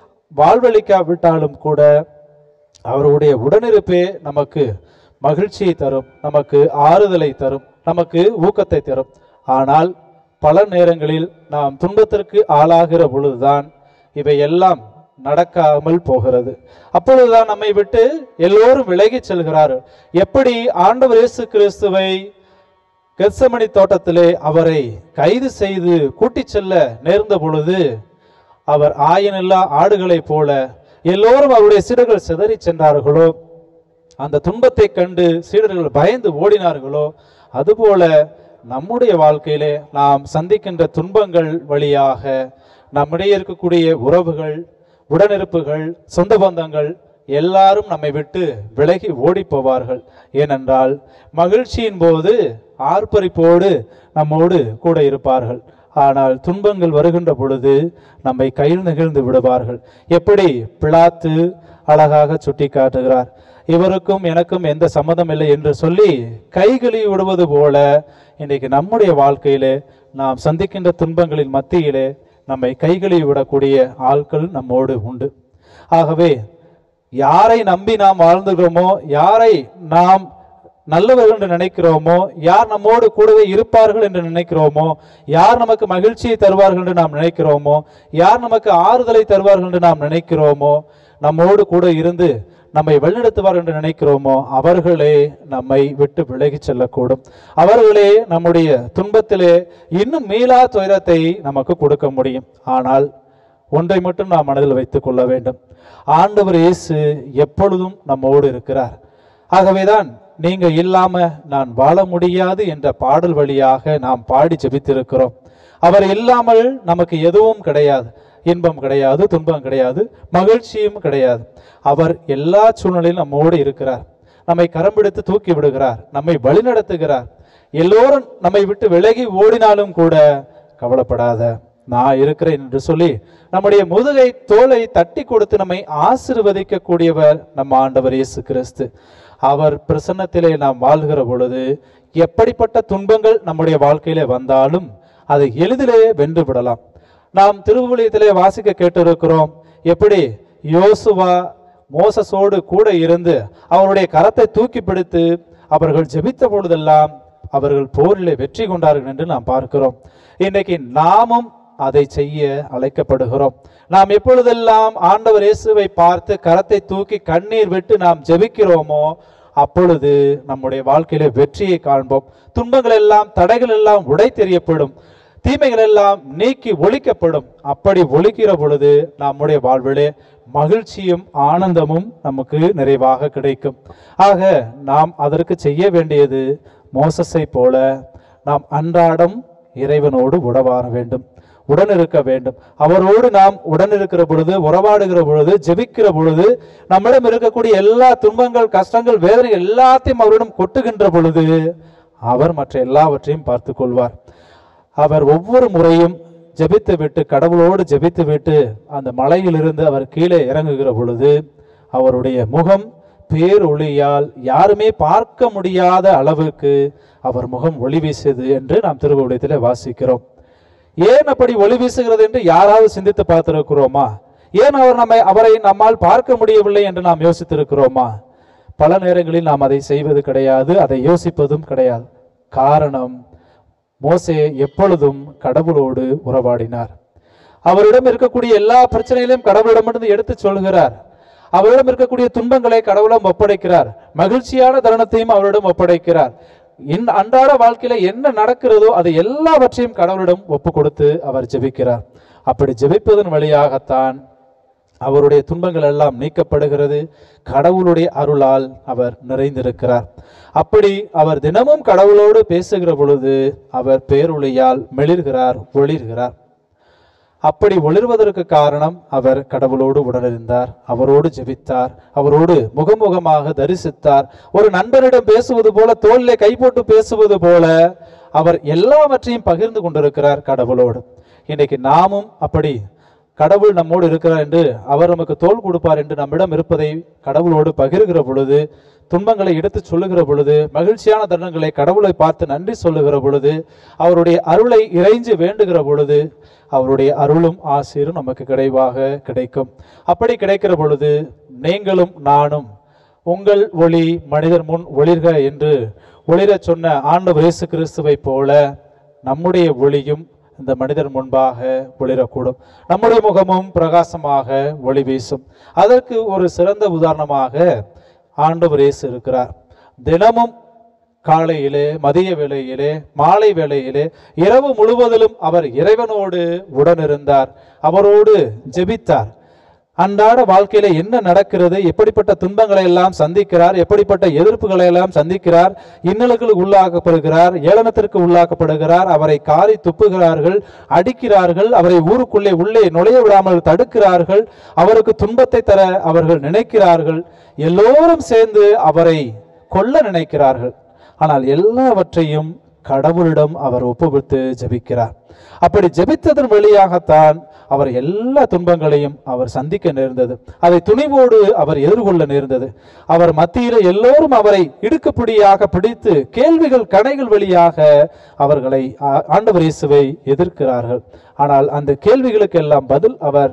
வாழ்வளிக்காவிட்டாலும் கூட அவருடைய உடனிருப்பே நமக்கு மகிழ்ச்சியை தரும் நமக்கு ஆறுதலை தரும் நமக்கு ஊக்கத்தை தரும் ஆனால் பல நேரங்களில் நாம் துன்பத்திற்கு ஆளாகிற பொழுதுதான் இவை எல்லாம் நடக்காமல் போகிறது அப்பொழுதுதான் நம்மை விட்டு எல்லோரும் விலகிச் செல்கிறார்கள் எப்படி ஆண்டவர் இயேசு கிறிஸ்துவை கெத்சமணி தோட்டத்திலே அவரை கைது செய்து கூட்டிச் செல்ல நேர்ந்த பொழுது அவர் ஆயனில்லா ஆடுகளைப் போல எல்லோரும் அவருடைய சீடர்கள் சிதறி சென்றார்களோ அந்த துன்பத்தை கண்டு சீடர்கள் பயந்து ஓடினார்களோ அதுபோல நம்முடைய வாழ்க்கையிலே நாம் சந்திக்கின்ற துன்பங்கள் வழியாக நம்மிடையே இருக்கக்கூடிய உறவுகள் உடனிருப்புகள் சொந்த பந்தங்கள் எல்லாரும் நம்மை விட்டு விலகி ஓடி போவார்கள் ஏனென்றால் மகிழ்ச்சியின் போது ஆர்ப்பரிப்போடு நம்மோடு கூட இருப்பார்கள் ஆனால் துன்பங்கள் வருகின்ற பொழுது நம்மை கையில் நெகிழ்ந்து விடுவார்கள் எப்படி பிளாத்து அழகாக சுட்டி காட்டுகிறார் இவருக்கும் எனக்கும் எந்த சம்மதம் இல்லை என்று சொல்லி கைகளி விடுவது போல இன்றைக்கு நம்முடைய வாழ்க்கையிலே நாம் சந்திக்கின்ற துன்பங்களின் மத்தியிலே நம்மை கைகளி விடக்கூடிய ஆட்கள் நம்மோடு உண்டு ஆகவே யாரை நம்பி நாம் வாழ்ந்துகிறோமோ யாரை நாம் நல்லவர்கள் என்று நினைக்கிறோமோ யார் நம்மோடு கூடவே இருப்பார்கள் என்று நினைக்கிறோமோ யார் நமக்கு மகிழ்ச்சியை தருவார்கள் என்று நாம் நினைக்கிறோமோ யார் நமக்கு ஆறுதலை தருவார்கள் என்று நாம் நினைக்கிறோமோ நம்மோடு கூட இருந்து நம்மை வழிநடத்துவார் என்று நினைக்கிறோமோ அவர்களே நம்மை விட்டு விலகிச் செல்லக்கூடும் அவர்களே நம்முடைய துன்பத்திலே இன்னும் மீளா துயரத்தை நமக்கு கொடுக்க முடியும் ஆனால் ஒன்றை மட்டும் நாம் மனதில் வைத்துக் கொள்ள வேண்டும் ஆண்டவர் இயேசு எப்பொழுதும் நம்மோடு இருக்கிறார் ஆகவேதான் நீங்க இல்லாம நான் வாழ முடியாது என்ற பாடல் வழியாக நாம் பாடி ஜெபித்திருக்கிறோம் அவர் இல்லாமல் நமக்கு எதுவும் கிடையாது இன்பம் கிடையாது துன்பம் கிடையாது மகிழ்ச்சியும் கிடையாது அவர் எல்லா சூழ்நிலையிலும் நம்மோடு இருக்கிறார் நம்மை கரம் பிடித்து தூக்கி விடுகிறார் நம்மை வழிநடத்துகிறார் எல்லோரும் நம்மை விட்டு விலகி ஓடினாலும் கூட கவலைப்படாத நான் இருக்கிறேன் என்று சொல்லி நம்முடைய முதுகை தோலை தட்டி கொடுத்து நம்மை ஆசிர்வதிக்க கூடியவர் நம்ம ஆண்டவர் இயேசு கிறிஸ்து அவர் பிரசன்னத்திலே நாம் வாழ்கிற பொழுது எப்படிப்பட்ட துன்பங்கள் நம்முடைய வாழ்க்கையிலே வந்தாலும் அதை எளிதிலே வென்று விடலாம் நாம் திருவுலியத்திலே வாசிக்க கேட்டிருக்கிறோம் எப்படி யோசுவா மோசஸோடு கூட இருந்து அவருடைய கரத்தை தூக்கி பிடித்து அவர்கள் ஜெபித்த பொழுதெல்லாம் அவர்கள் போரிலே வெற்றி கொண்டார்கள் என்று நாம் பார்க்கிறோம் இன்னைக்கு நாமும் அதை செய்ய அழைக்கப்படுகிறோம் நாம் எப்பொழுதெல்லாம் ஆண்டவர் இயேசுவை பார்த்து கரத்தை தூக்கி கண்ணீர் விட்டு நாம் ஜெபிக்கிறோமோ அப்பொழுது நம்முடைய வாழ்க்கையிலே வெற்றியை காண்போம் துன்பங்கள் எல்லாம் தடைகள் எல்லாம் உடை தெரியப்படும் தீமைகள் எல்லாம் நீக்கி ஒழிக்கப்படும் அப்படி ஒழிக்கிற பொழுது நம்முடைய வாழ்விலே மகிழ்ச்சியும் ஆனந்தமும் நமக்கு நிறைவாக கிடைக்கும் ஆக நாம் அதற்கு செய்ய வேண்டியது மோசஸை போல நாம் அன்றாடம் இறைவனோடு உடவார வேண்டும் உடன் இருக்க வேண்டும் அவரோடு நாம் உடன் இருக்கிற பொழுது உறவாடுகிற பொழுது ஜெபிக்கிற பொழுது நம்மிடம் இருக்கக்கூடிய எல்லா துன்பங்கள் கஷ்டங்கள் வேதனை எல்லாத்தையும் அவரிடம் கொட்டுகின்ற பொழுது அவர் மற்ற எல்லாவற்றையும் பார்த்து கொள்வார் அவர் ஒவ்வொரு முறையும் ஜெபித்து விட்டு கடவுளோடு ஜெபித்து விட்டு அந்த மலையிலிருந்து அவர் கீழே இறங்குகிற பொழுது அவருடைய முகம் பேரொளியால் யாருமே பார்க்க முடியாத அளவுக்கு அவர் முகம் ஒளி வீசியது என்று நாம் திருவுடையத்திலே வாசிக்கிறோம் ஏன் அப்படி ஒளி வீசுகிறது என்று யாராவது சிந்தித்து பார்த்திருக்கிறோமா ஏன் அவர் நம்மை அவரை நம்மால் பார்க்க முடியவில்லை என்று நாம் யோசித்திருக்கிறோமா பல நேரங்களில் நாம் அதை செய்வது கிடையாது அதை யோசிப்பதும் கிடையாது காரணம் மோசே எப்பொழுதும் கடவுளோடு உறவாடினார் அவரிடம் இருக்கக்கூடிய எல்லா பிரச்சனைகளையும் கடவுளிடமிருந்து எடுத்து சொல்கிறார் அவரிடம் இருக்கக்கூடிய துன்பங்களை கடவுளிடம் ஒப்படைக்கிறார் மகிழ்ச்சியான தருணத்தையும் அவரிடம் ஒப்படைக்கிறார் இன் அன்றாட வாழ்க்கையில என்ன நடக்கிறதோ அது எல்லாவற்றையும் கடவுளிடம் ஒப்பு கொடுத்து அவர் ஜெபிக்கிறார் அப்படி ஜெபிப்பதன் வழியாகத்தான் அவருடைய துன்பங்கள் எல்லாம் நீக்கப்படுகிறது கடவுளுடைய அருளால் அவர் நிறைந்திருக்கிறார் அப்படி அவர் தினமும் கடவுளோடு பேசுகிற பொழுது அவர் பேரொளியால் மெளிர்கிறார் ஒளிர்கிறார் அப்படி ஒளிர்வதற்கு காரணம் அவர் கடவுளோடு உடனிருந்தார் அவரோடு ஜெபித்தார் அவரோடு முகமுகமாக தரிசித்தார் ஒரு நண்பனிடம் பேசுவது போல தோளிலே கை போட்டு பேசுவது போல அவர் எல்லாவற்றையும் பகிர்ந்து கொண்டிருக்கிறார் கடவுளோடு இன்னைக்கு நாமும் அப்படி கடவுள் நம்மோடு இருக்கிறார் என்று அவர் நமக்கு தோல் கொடுப்பார் என்று நம்மிடம் இருப்பதை கடவுளோடு பகிர்கிற பொழுது துன்பங்களை எடுத்து சொல்லுகிற பொழுது மகிழ்ச்சியான தருணங்களை கடவுளை பார்த்து நன்றி சொல்லுகிற பொழுது அவருடைய அருளை இறைஞ்சு வேண்டுகிற பொழுது அவருடைய அருளும் ஆசீரும் நமக்கு கிடைவாக கிடைக்கும் அப்படி கிடைக்கிற பொழுது நீங்களும் நானும் உங்கள் ஒளி மனிதர் முன் ஒளிர்க என்று ஒளிரச் சொன்ன ஆண்டவர் இயேசு கிறிஸ்துவை போல நம்முடைய ஒளியும் இந்த மனிதர் முன்பாக ஒளிரக்கூடும் நம்முடைய முகமும் பிரகாசமாக ஒளி வீசும் அதற்கு ஒரு சிறந்த உதாரணமாக ஆண்டவர் இயேசு இருக்கிறார் தினமும் காலையிலே மதிய வேளையிலே மாலை வேளையிலே இரவு முழுவதிலும் அவர் இறைவனோடு உடனிருந்தார் அவரோடு ஜெபித்தார் அன்றாட வாழ்க்கையில என்ன நடக்கிறது எப்படிப்பட்ட துன்பங்களை எல்லாம் சந்திக்கிறார் எப்படிப்பட்ட எதிர்ப்புகளை எல்லாம் சந்திக்கிறார் இன்னலுக்கு உள்ளாக்கப்படுகிறார் ஏளனத்திற்கு உள்ளாக்கப்படுகிறார் அவரை காரி துப்புகிறார்கள் அடிக்கிறார்கள் அவரை ஊருக்குள்ளே உள்ளே நுழைய விடாமல் தடுக்கிறார்கள் அவருக்கு துன்பத்தை தர அவர்கள் நினைக்கிறார்கள் எல்லோரும் சேர்ந்து அவரை கொல்ல நினைக்கிறார்கள் ஆனால் எல்லாவற்றையும் கடவுளிடம் அவர் ஒப்புவித்து ஜெபிக்கிறார் அப்படி ஜெபித்ததன் வழியாகத்தான் அவர் எல்லா துன்பங்களையும் அவர் சந்திக்க நேர்ந்தது அதை துணிவோடு அவர் எதிர்கொள்ள நேர்ந்தது அவர் மத்தியில எல்லோரும் அவரை இடுக்குப்பிடியாக பிடித்து கேள்விகள் கணைகள் வழியாக அவர்களை ஆ- ஆண்டவர் இயேசுவை எதிர்க்கிறார்கள் ஆனால் அந்த கேள்விகளுக்கெல்லாம் பதில் அவர்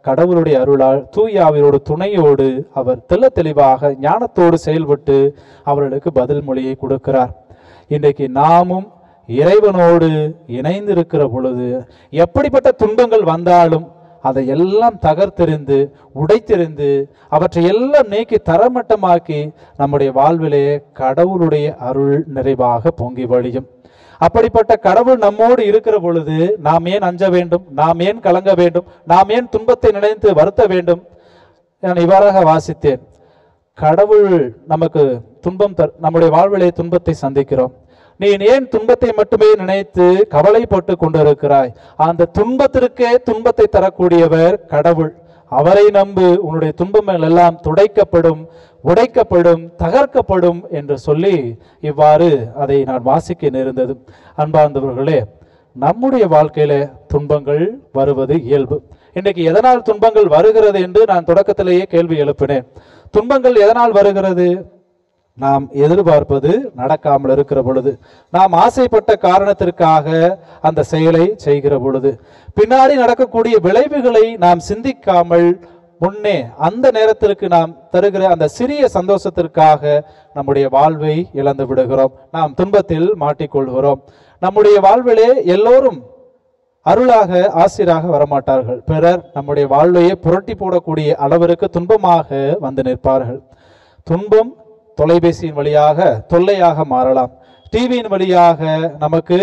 கடவுளுடைய அருளால் தூயாவிரோடு துணையோடு அவர் தெள்ள தெளிவாக ஞானத்தோடு செயல்பட்டு அவர்களுக்கு பதில் மொழியை கொடுக்கிறார் இன்றைக்கு நாமும் இறைவனோடு இணைந்திருக்கிற பொழுது எப்படிப்பட்ட துன்பங்கள் வந்தாலும் அதை எல்லாம் தகர்த்தெறிந்து உடைத்தெறிந்து அவற்றை எல்லாம் நீக்கி தரமட்டமாக்கி நம்முடைய வாழ்விலே கடவுளுடைய அருள் நிறைவாக பொங்கி வழியும் அப்படிப்பட்ட கடவுள் நம்மோடு இருக்கிற பொழுது நாம் ஏன் அஞ்ச வேண்டும் நாம் ஏன் கலங்க வேண்டும் நாம் ஏன் துன்பத்தை நினைத்து வருத்த வேண்டும் நான் இவ்வாறாக வாசித்தேன் கடவுள் நமக்கு துன்பம் தர் நம்முடைய வாழ்விலே துன்பத்தை சந்திக்கிறோம் நீ ஏன் துன்பத்தை மட்டுமே நினைத்து கவலைப்பட்டு கொண்டிருக்கிறாய் அந்த துன்பத்திற்கே துன்பத்தை தரக்கூடியவர் கடவுள் அவரை நம்பு உன்னுடைய துன்பங்கள் எல்லாம் துடைக்கப்படும் உடைக்கப்படும் தகர்க்கப்படும் என்று சொல்லி இவ்வாறு அதை நான் வாசிக்க நேர்ந்தது அன்பார்ந்தவர்களே நம்முடைய வாழ்க்கையில துன்பங்கள் வருவது இயல்பு இன்றைக்கு எதனால் துன்பங்கள் வருகிறது என்று நான் தொடக்கத்திலேயே கேள்வி எழுப்பினேன் துன்பங்கள் எதனால் வருகிறது நாம் எதிர்பார்ப்பது நடக்காமல் இருக்கிற பொழுது நாம் ஆசைப்பட்ட காரணத்திற்காக அந்த செயலை செய்கிற பொழுது பின்னாடி நடக்கக்கூடிய விளைவுகளை நாம் சிந்திக்காமல் முன்னே அந்த நேரத்திற்கு நாம் தருகிற அந்த சிறிய சந்தோஷத்திற்காக நம்முடைய வாழ்வை இழந்து விடுகிறோம் நாம் துன்பத்தில் மாட்டிக்கொள்கிறோம் நம்முடைய வாழ்விலே எல்லோரும் அருளாக ஆசிராக வரமாட்டார்கள் பிறர் நம்முடைய வாழ்வையே புரட்டி போடக்கூடிய அளவிற்கு துன்பமாக வந்து நிற்பார்கள் துன்பம் தொலைபேசியின் வழியாக தொல்லையாக மாறலாம் டிவியின் வழியாக நமக்கு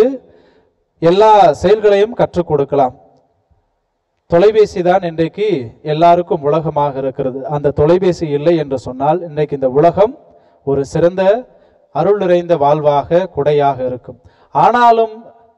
எல்லா செயல்களையும் கற்றுக் கொடுக்கலாம் தொலைபேசி தான் இன்றைக்கு எல்லாருக்கும் உலகமாக இருக்கிறது அந்த தொலைபேசி இல்லை என்று சொன்னால் இன்றைக்கு இந்த உலகம் ஒரு சிறந்த அருள் நிறைந்த வாழ்வாக குடையாக இருக்கும் ஆனாலும்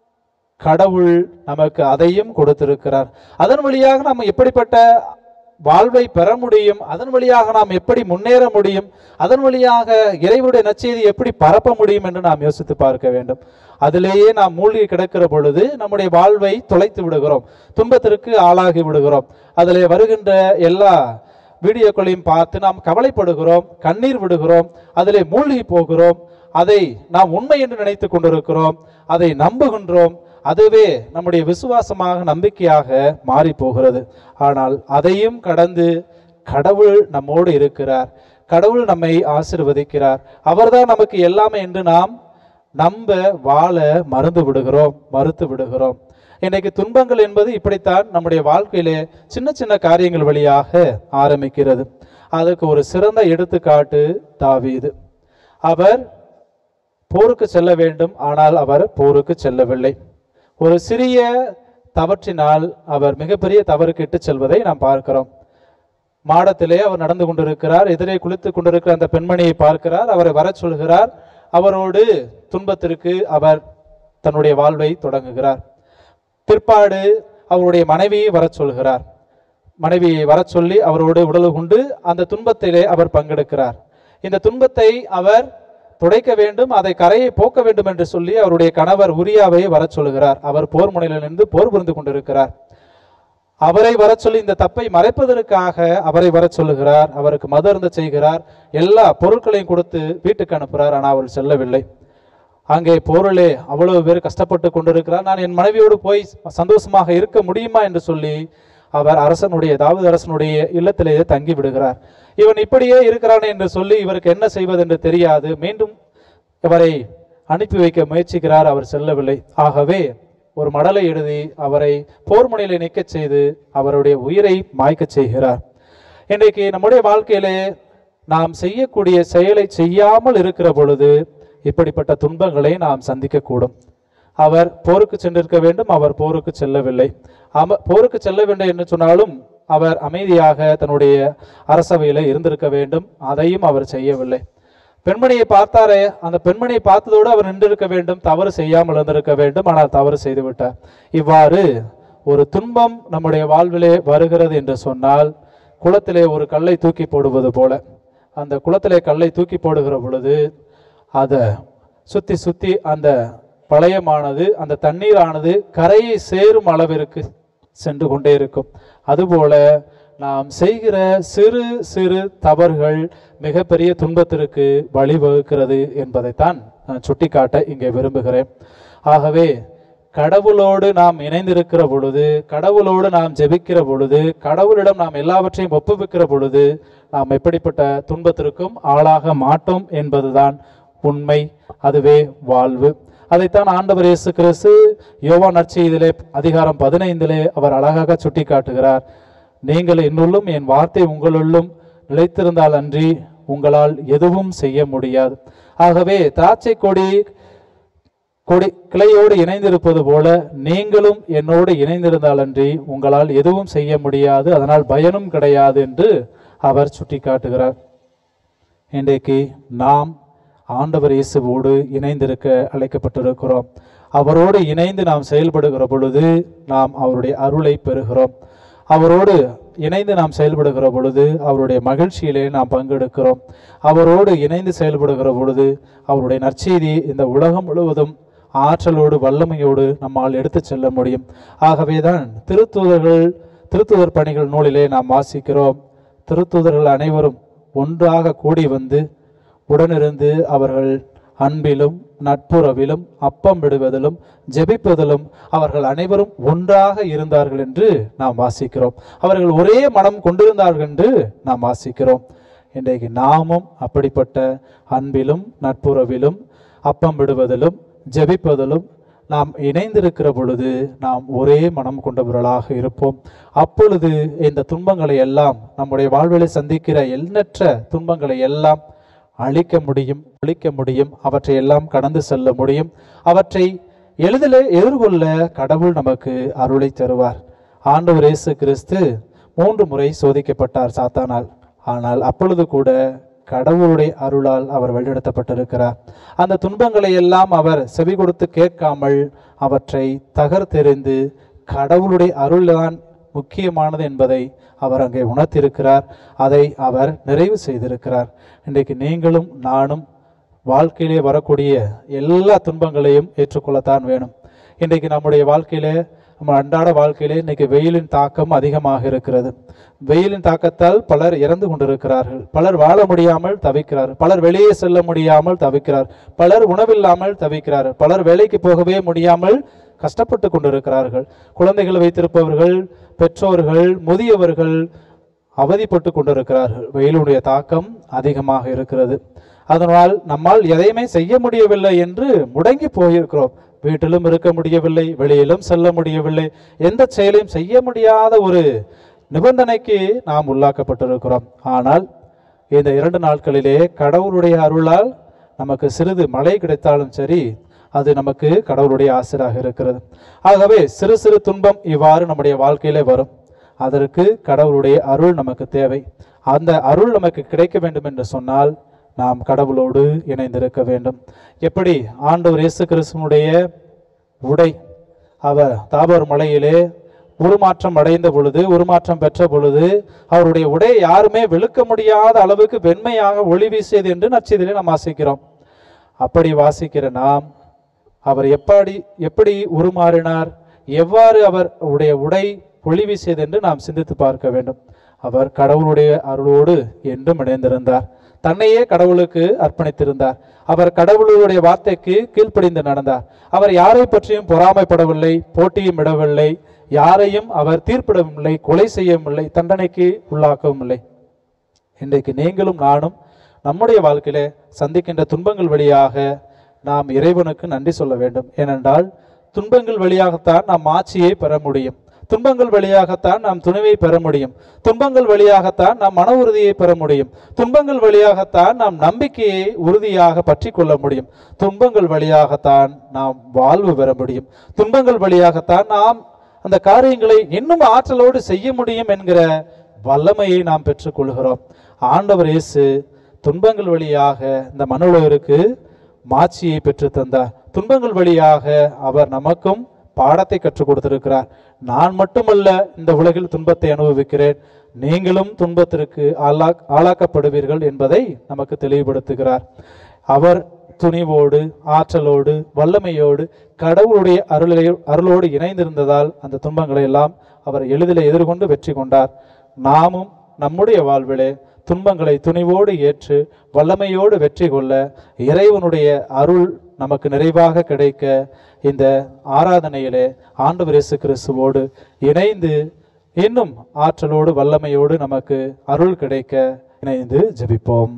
கடவுள் நமக்கு அதையும் கொடுத்திருக்கிறார் அதன் வழியாக நாம் எப்படிப்பட்ட வாழ்வை பெற முடியும் அதன் வழியாக நாம் எப்படி முன்னேற முடியும் அதன் வழியாக இறைவனுடைய நற்செய்தி எப்படி பரப்ப முடியும் என்று நாம் யோசித்து பார்க்க வேண்டும் அதிலேயே நாம் மூழ்கி கிடக்கிற பொழுது நம்முடைய வாழ்வை தொலைத்து விடுகிறோம் துன்பத்திற்கு ஆளாகி விடுகிறோம் அதிலே வருகின்ற எல்லா வீடியோக்களையும் பார்த்து நாம் கவலைப்படுகிறோம் கண்ணீர் விடுகிறோம் அதிலே மூழ்கி போகிறோம் அதை நாம் உண்மை என்று நினைத்து கொண்டிருக்கிறோம் அதை நம்புகின்றோம் அதுவே நம்முடைய விசுவாசமாக நம்பிக்கையாக மாறி போகிறது ஆனால் அதையும் கடந்து கடவுள் நம்மோடு இருக்கிறார் கடவுள் நம்மை ஆசிர்வதிக்கிறார் அவர்தான் நமக்கு எல்லாமே என்று நாம் நம்ப வாழ மறந்து விடுகிறோம் மறுத்து விடுகிறோம் இன்னைக்கு துன்பங்கள் என்பது இப்படித்தான் நம்முடைய வாழ்க்கையிலே சின்ன சின்ன காரியங்கள் வழியாக ஆரம்பிக்கிறது அதுக்கு ஒரு சிறந்த எடுத்துக்காட்டு தாவீது அவர் போருக்கு செல்ல வேண்டும் ஆனால் அவர் போருக்கு செல்லவில்லை ஒரு சிறிய தவற்றினால் அவர் மிகப்பெரிய தவறுக்கு இட்டு செல்வதை நாம் பார்க்கிறோம் மாடத்திலே அவர் நடந்து கொண்டிருக்கிறார் எதிரே குளித்துக் கொண்டிருக்கிற அந்த பெண்மணியை பார்க்கிறார் அவரை வரச் சொல்கிறார் அவரோடு துன்பத்திற்கு அவர் தன்னுடைய வாழ்வை தொடங்குகிறார் பிற்பாடு அவருடைய மனைவியை வரச் சொல்கிறார் மனைவியை வரச் சொல்லி அவரோடு உடல் கொண்டு அந்த துன்பத்திலே அவர் பங்கெடுக்கிறார் இந்த துன்பத்தை அவர் துடைக்க வேண்டும் அதை கரையை போக்க வேண்டும் என்று சொல்லி அவருடைய கணவர் உரியாவை வரச் சொல்கிறார் அவர் போர் முனையில் நின்று போர் புரிந்து கொண்டிருக்கிறார் அவரை வரச் சொல்லி இந்த தப்பை மறைப்பதற்காக அவரை வரச் சொல்லுகிறார் அவருக்கு மது அருந்த செய்கிறார் எல்லா பொருட்களையும் கொடுத்து வீட்டுக்கு அனுப்புகிறார் ஆனால் அவர் செல்லவில்லை அங்கே போரிலே அவ்வளவு பேர் கஷ்டப்பட்டு கொண்டிருக்கிறார் நான் என் மனைவியோடு போய் சந்தோஷமாக இருக்க முடியுமா என்று சொல்லி அவர் அரசனுடைய தாவூது அரசனுடைய இல்லத்திலேயே தங்கி விடுகிறார் இவன் இப்படியே இருக்கிறான் என்று சொல்லி இவருக்கு என்ன செய்வது என்று தெரியாது மீண்டும் இவரை அனுப்பி வைக்க முயற்சிக்கிறார் அவர் செல்லவில்லை ஆகவே ஒரு மடலை எழுதி அவரை போர் முனையிலே நிற்கச் செய்து அவருடைய உயிரை மாய்க்கச் செய்கிறார் இன்றைக்கு நம்முடைய வாழ்க்கையிலே நாம் செய்யக்கூடிய செயலை செய்யாமல் இருக்கிற பொழுது இப்படிப்பட்ட துன்பங்களை நாம் சந்திக்கக்கூடும் அவர் போருக்கு சென்றிருக்க வேண்டும் அவர் போருக்கு செல்லவில்லை அம போருக்கு செல்ல வேண்டும் என்று சொன்னாலும் அவர் அமைதியாக தன்னுடைய அரசவையில இருந்திருக்க வேண்டும் அதையும் அவர் செய்யவில்லை பெண்மணியை பார்த்தாரே அந்த பெண்மணியை பார்த்ததோடு அவர் நின்றிருக்க வேண்டும் தவறு செய்யாமல் இருந்திருக்க வேண்டும் ஆனால் தவறு செய்து விட்டார் இவ்வாறு ஒரு துன்பம் நம்முடைய வாழ்விலே வருகிறது என்று சொன்னால் குளத்திலே ஒரு கல்லை தூக்கி போடுவது போல அந்த குளத்திலே கல்லை தூக்கி போடுகிற பொழுது அதை சுத்தி சுத்தி அந்த பழையமானது அந்த தண்ணீரானது கரையை சேரும் அளவிற்கு சென்று கொண்டே இருக்கும் அதுபோல நாம் செய்கிற சிறு சிறு தவறுகள் மிகப்பெரிய துன்பத்திற்கு வழிவகுக்கிறது என்பதைத்தான் நான் சுட்டிக்காட்ட இங்கே விரும்புகிறேன் ஆகவே கடவுளோடு நாம் இணைந்திருக்கிற பொழுது கடவுளோடு நாம் ஜெபிக்கிற பொழுது கடவுளிடம் நாம் எல்லாவற்றையும் ஒப்புவிக்கிற பொழுது நாம் எப்படிப்பட்ட துன்பத்திற்கும் ஆளாக மாட்டோம் என்பதுதான் உண்மை அதுவே வாழ்வு அதைத்தான் ஆண்டவர் இயேசு கிறிஸ்து யோவான் நற்செய்தியிலே அதிகாரம் பதினைந்திலே அவர் அழகாக சுட்டி காட்டுகிறார் நீங்கள் என்னுள்ளும் என் வார்த்தை உங்களுள்ளும் நிலைத்திருந்தால் அன்றி உங்களால் எதுவும் செய்ய முடியாது ஆகவே திராட்சை கொடி கொடி கிளையோடு இணைந்திருப்பது போல நீங்களும் என்னோடு இணைந்திருந்தாலன்றி உங்களால் எதுவும் செய்ய முடியாது அதனால் பயனும் கிடையாது என்று அவர் சுட்டிக்காட்டுகிறார் இன்றைக்கு நாம் ஆண்டவர் இயேசுவோடு இணைந்திருக்க அழைக்கப்பட்டிருக்கிறோம் அவரோடு இணைந்து நாம் செயல்படுகிற பொழுது நாம் அவருடைய அருளை பெறுகிறோம் அவரோடு இணைந்து நாம் செயல்படுகிற பொழுது அவருடைய மகிழ்ச்சியிலே நாம் பங்கெடுக்கிறோம் அவரோடு இணைந்து செயல்படுகிற பொழுது அவருடைய நற்செய்தியை இந்த உலகம் முழுவதும் ஆற்றலோடு வல்லமையோடு நம்மால் எடுத்துச் செல்ல முடியும் ஆகவேதான் திருத்தூதர்கள் திருத்தூதர் பணிகள் நூலிலே நாம் வாசிக்கிறோம் திருத்தூதர்கள் அனைவரும் ஒன்றாக கூடி வந்து உடனிருந்து அவர்கள் அன்பிலும் நட்புறவிலும் அப்பம் விடுவதிலும் ஜெபிப்பதிலும் அவர்கள் அனைவரும் ஒன்றாக இருந்தார்கள் என்று நாம் வாசிக்கிறோம் அவர்கள் ஒரே மனம் கொண்டிருந்தார்கள் என்று நாம் வாசிக்கிறோம் இன்றைக்கு நாமும் அப்படிப்பட்ட அன்பிலும் நட்புறவிலும் அப்பம் விடுவதிலும் ஜெபிப்பதிலும் நாம் இணைந்திருக்கிற பொழுது நாம் ஒரே மனம் கொண்டவர்களாக இருப்போம் அப்பொழுது இந்த துன்பங்களை எல்லாம் நம்முடைய வாழ்விலை சந்திக்கிற எண்ணற்ற துன்பங்களை எல்லாம் அழிக்க முடியும் ஒழிக்க முடியும் அவற்றை எல்லாம் கடந்து செல்ல முடியும் அவற்றை எளிதில் எதிர்கொள்ள கடவுள் நமக்கு அருளை தருவார் ஆண்டவர் இயேசு கிறிஸ்து மூன்று முறை சோதிக்கப்பட்டார் சாத்தானால் ஆனால் அப்பொழுது கூட கடவுளுடைய அருளால் அவர் வழிநடத்தப்பட்டிருக்கிறார் அந்த துன்பங்களை எல்லாம் அவர் செவி கொடுத்து கேட்காமல் அவற்றை தகர்த்தெறிந்து கடவுளுடைய அருள்தான் முக்கியமானது என்பதை அவர் அங்கே உணர்த்தியிருக்கிறார் அதை அவர் நிறைவு செய்திருக்கிறார் இன்றைக்கு நீங்களும் நானும் வாழ்க்கையிலே வரக்கூடிய எல்லா துன்பங்களையும் ஏற்றுக்கொள்ளத்தான் வேணும் இன்றைக்கு நம்முடைய வாழ்க்கையிலே நம்ம அன்றாட வாழ்க்கையிலே இன்னைக்கு வெயிலின் தாக்கம் அதிகமாக இருக்கிறது வெயிலின் தாக்கத்தால் பலர் இறந்து கொண்டிருக்கிறார்கள் பலர் வாழ முடியாமல் தவிக்கிறார் பலர் வெளியே செல்ல முடியாமல் தவிக்கிறார் பலர் உணவில்லாமல் தவிக்கிறார் பலர் வேலைக்கு போகவே முடியாமல் கஷ்டப்பட்டு கொண்டிருக்கிறார்கள் குழந்தைகள் வைத்திருப்பவர்கள் பெற்றோர்கள் முதியவர்கள் அவதிப்பட்டு கொண்டிருக்கிறார்கள் வெயிலுடைய தாக்கம் அதிகமாக இருக்கிறது அதனால் நம்மால் எதையுமே செய்ய முடியவில்லை என்று முடங்கி போயிருக்கிறோம் வீட்டிலும் இருக்க முடியவில்லை வெளியிலும் செல்ல முடியவில்லை எந்த செயலையும் செய்ய முடியாத ஒரு நிபந்தனைக்கு நாம் உள்ளாக்கப்பட்டிருக்கிறோம் ஆனால் இந்த இரண்டு நாட்களிலே கடவுளுடைய அருளால் நமக்கு சிறிது மழை கிடைத்தாலும் சரி அது நமக்கு கடவுளுடைய ஆசிராக இருக்கிறது ஆகவே சிறு சிறு துன்பம் இவ்வாறு நம்முடைய வாழ்க்கையிலே வரும் அதற்கு கடவுளுடைய அருள் நமக்கு தேவை அந்த அருள் நமக்கு கிடைக்க வேண்டும் என்று சொன்னால் நாம் கடவுளோடு இணைந்திருக்க வேண்டும் எப்படி ஆண்டவர் இயேசு கிறிஸ்துவனுடைய உடை அவர் தாபர் மலையிலே உருமாற்றம் அடைந்த பொழுது உருமாற்றம் பெற்ற பொழுது அவருடைய உடை யாருமே வெளுக்க முடியாத அளவுக்கு வெண்மையாக ஒளி வீசியது என்று நற்செய்தியிலே நாம் வாசிக்கிறோம் அப்படி வாசிக்கிற நாம் அவர் எப்படி எப்படி உருமாறினார் எவ்வாறு அவர் உடைய உடை ஒளி வீசியது என்று நாம் சிந்தித்து பார்க்க வேண்டும் அவர் கடவுளுடைய அருளோடு என்றும் இணைந்திருந்தார் தன்னையே கடவுளுக்கு அர்ப்பணித்திருந்தார் அவர் கடவுளுடைய வார்த்தைக்கு கீழ்ப்படிந்து நடந்தார் அவர் யாரை பற்றியும் பொறாமைப்படவில்லை போட்டியும் இடவில்லை யாரையும் அவர் தீர்ப்பிடவில்லை கொலை செய்யவில்லை தண்டனைக்கு உள்ளாக்கவும் இல்லை இன்றைக்கு நீங்களும் நானும் நம்முடைய வாழ்க்கையிலே சந்திக்கின்ற துன்பங்கள் வழியாக நாம் இறைவனுக்கு நன்றி சொல்ல வேண்டும் ஏனென்றால் துன்பங்கள் வழியாகத்தான் நாம் ஆட்சியை பெற முடியும் துன்பங்கள் வழியாகத்தான் நாம் துணிவை பெற முடியும் துன்பங்கள் வழியாகத்தான் நாம் மன உறுதியை பெற முடியும் துன்பங்கள் வழியாகத்தான் நாம் நம்பிக்கையை உறுதியாக பற்றி கொள்ள முடியும் துன்பங்கள் வழியாகத்தான் நாம் வாழ்வு பெற முடியும் துன்பங்கள் வழியாகத்தான் நாம் அந்த காரியங்களை இன்னும் ஆற்றலோடு செய்ய முடியும் என்கிற வல்லமையை நாம் பெற்றுக்கொள்கிறோம் ஆண்டவர் இயேசு துன்பங்கள் வழியாக இந்த மனுலகருக்கு மாட்சியை பெற்று தந்தார் துன்பங்கள் வழியாக அவர் நமக்கும் பாடத்தை கற்றுக் கொடுத்திருக்கிறார் நான் மட்டுமல்ல இந்த உலகில் துன்பத்தை அனுபவிக்கிறேன் நீங்களும் துன்பத்திற்கு ஆளா ஆளாக்கப்படுவீர்கள் என்பதை நமக்கு தெளிவுபடுத்துகிறார் அவர் துணிவோடு ஆற்றலோடு வல்லமையோடு கடவுளுடைய அருளை அருளோடு இணைந்திருந்ததால் அந்த துன்பங்களை எல்லாம் அவர் எளிதில் எதிர்கொண்டு வெற்றி கொண்டார் நாமும் நம்முடைய வாழ்விலே துன்பங்களை துணிவோடு ஏற்று வல்லமையோடு வெற்றி கொள்ள இறைவனுடைய அருள் நமக்கு நிறைவாக கிடைக்க இந்த ஆராதனையிலே ஆண்டவர் இயேசு கிறிஸ்துவோடு இணைந்து இன்னும் ஆற்றலோடு வல்லமையோடு நமக்கு அருள் கிடைக்க இணைந்து ஜெபிப்போம்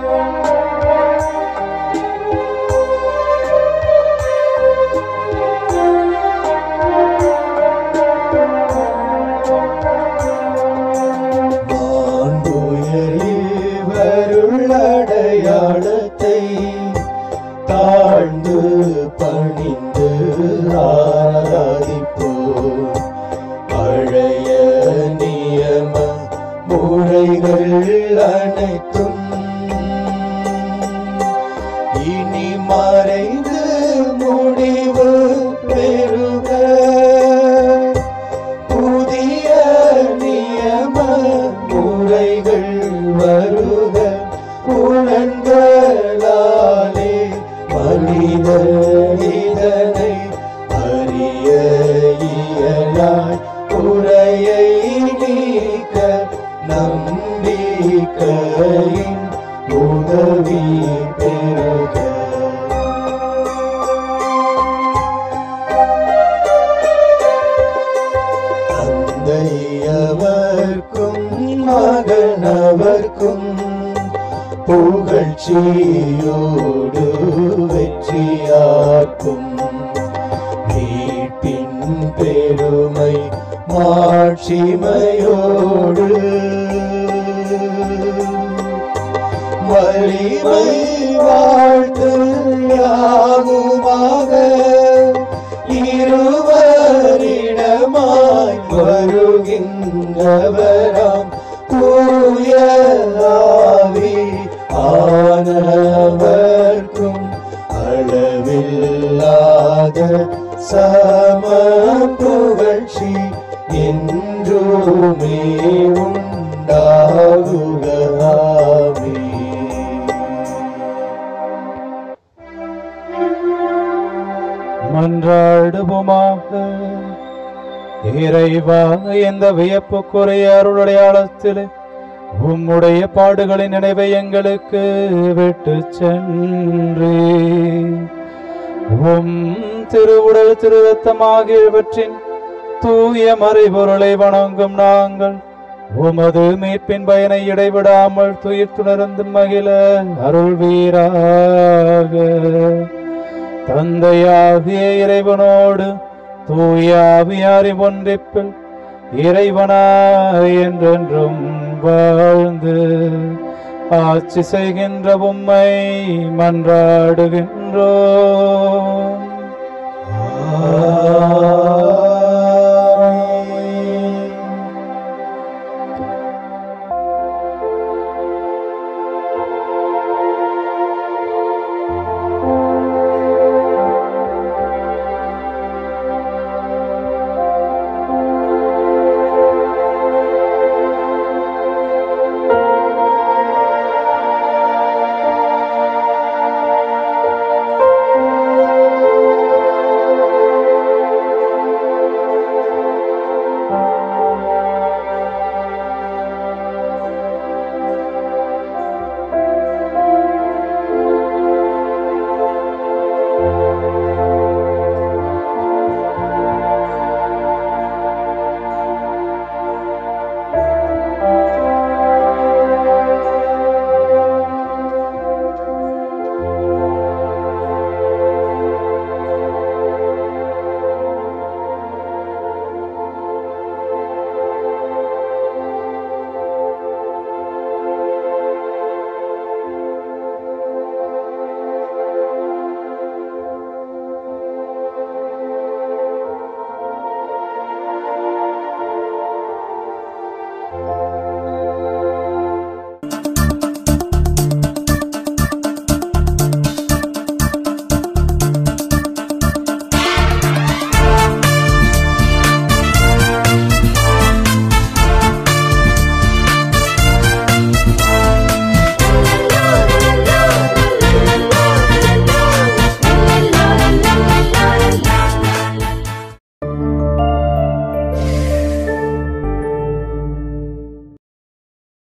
வருள்ளடையாளத்தை தாழ்ந்து பணிந்து ஆராதிப்போம் பழைய நியம முறைகள் அனைத்தும் இனி மறைந்து முடிவு பெறுக புதிய நியம முறைகள் வருக புலன்களாலே மனிதர் இதனை அறிய இயலாய் குறையை நீக்க நம்பிக்கையின் உதவி பெறுக தந்தையவர்க்கும் மகனவர்க்கும் புகழ்ச்சியோடு வெற்றியாக்கும் மீட்பின் பெருமை மாட்சிமையோடு வலிமை வாழ்த்து யாவுமாக இருவரிடமாய் வருகின்றவராம் தூய ஆவி ஆனவர்க்கும் அளவில்லாத சம புகழ்ச்சி என்றுமே உண்டாகுக ஆமென். மன்றாடுவோமாக இறைவா இந்த வியப்புக்குரிய அருளடையாளத்திலே உம்முடைய பாடுகளின் நினைவை எங்களுக்கு விட்டு சென்றே உம் திருவுடல் திருரத்தம் ஆகியவற்றின் தூய மறைபொருளை வணங்கும் நாங்கள் உமது மீட்பின் பயனை இடைவிடாமல் துயிர் துணர்ந்து மகிழ அருள்வீராக தந்தையாகிய இறைவனோடு தூயாவியாரி ஒன்றிப்பில் இறைவனா என்றென்றும் வாழ்ந்து ஆட்சி செய்கின்ற உம்மை மன்றாடுகின்றோம் ஆமென்.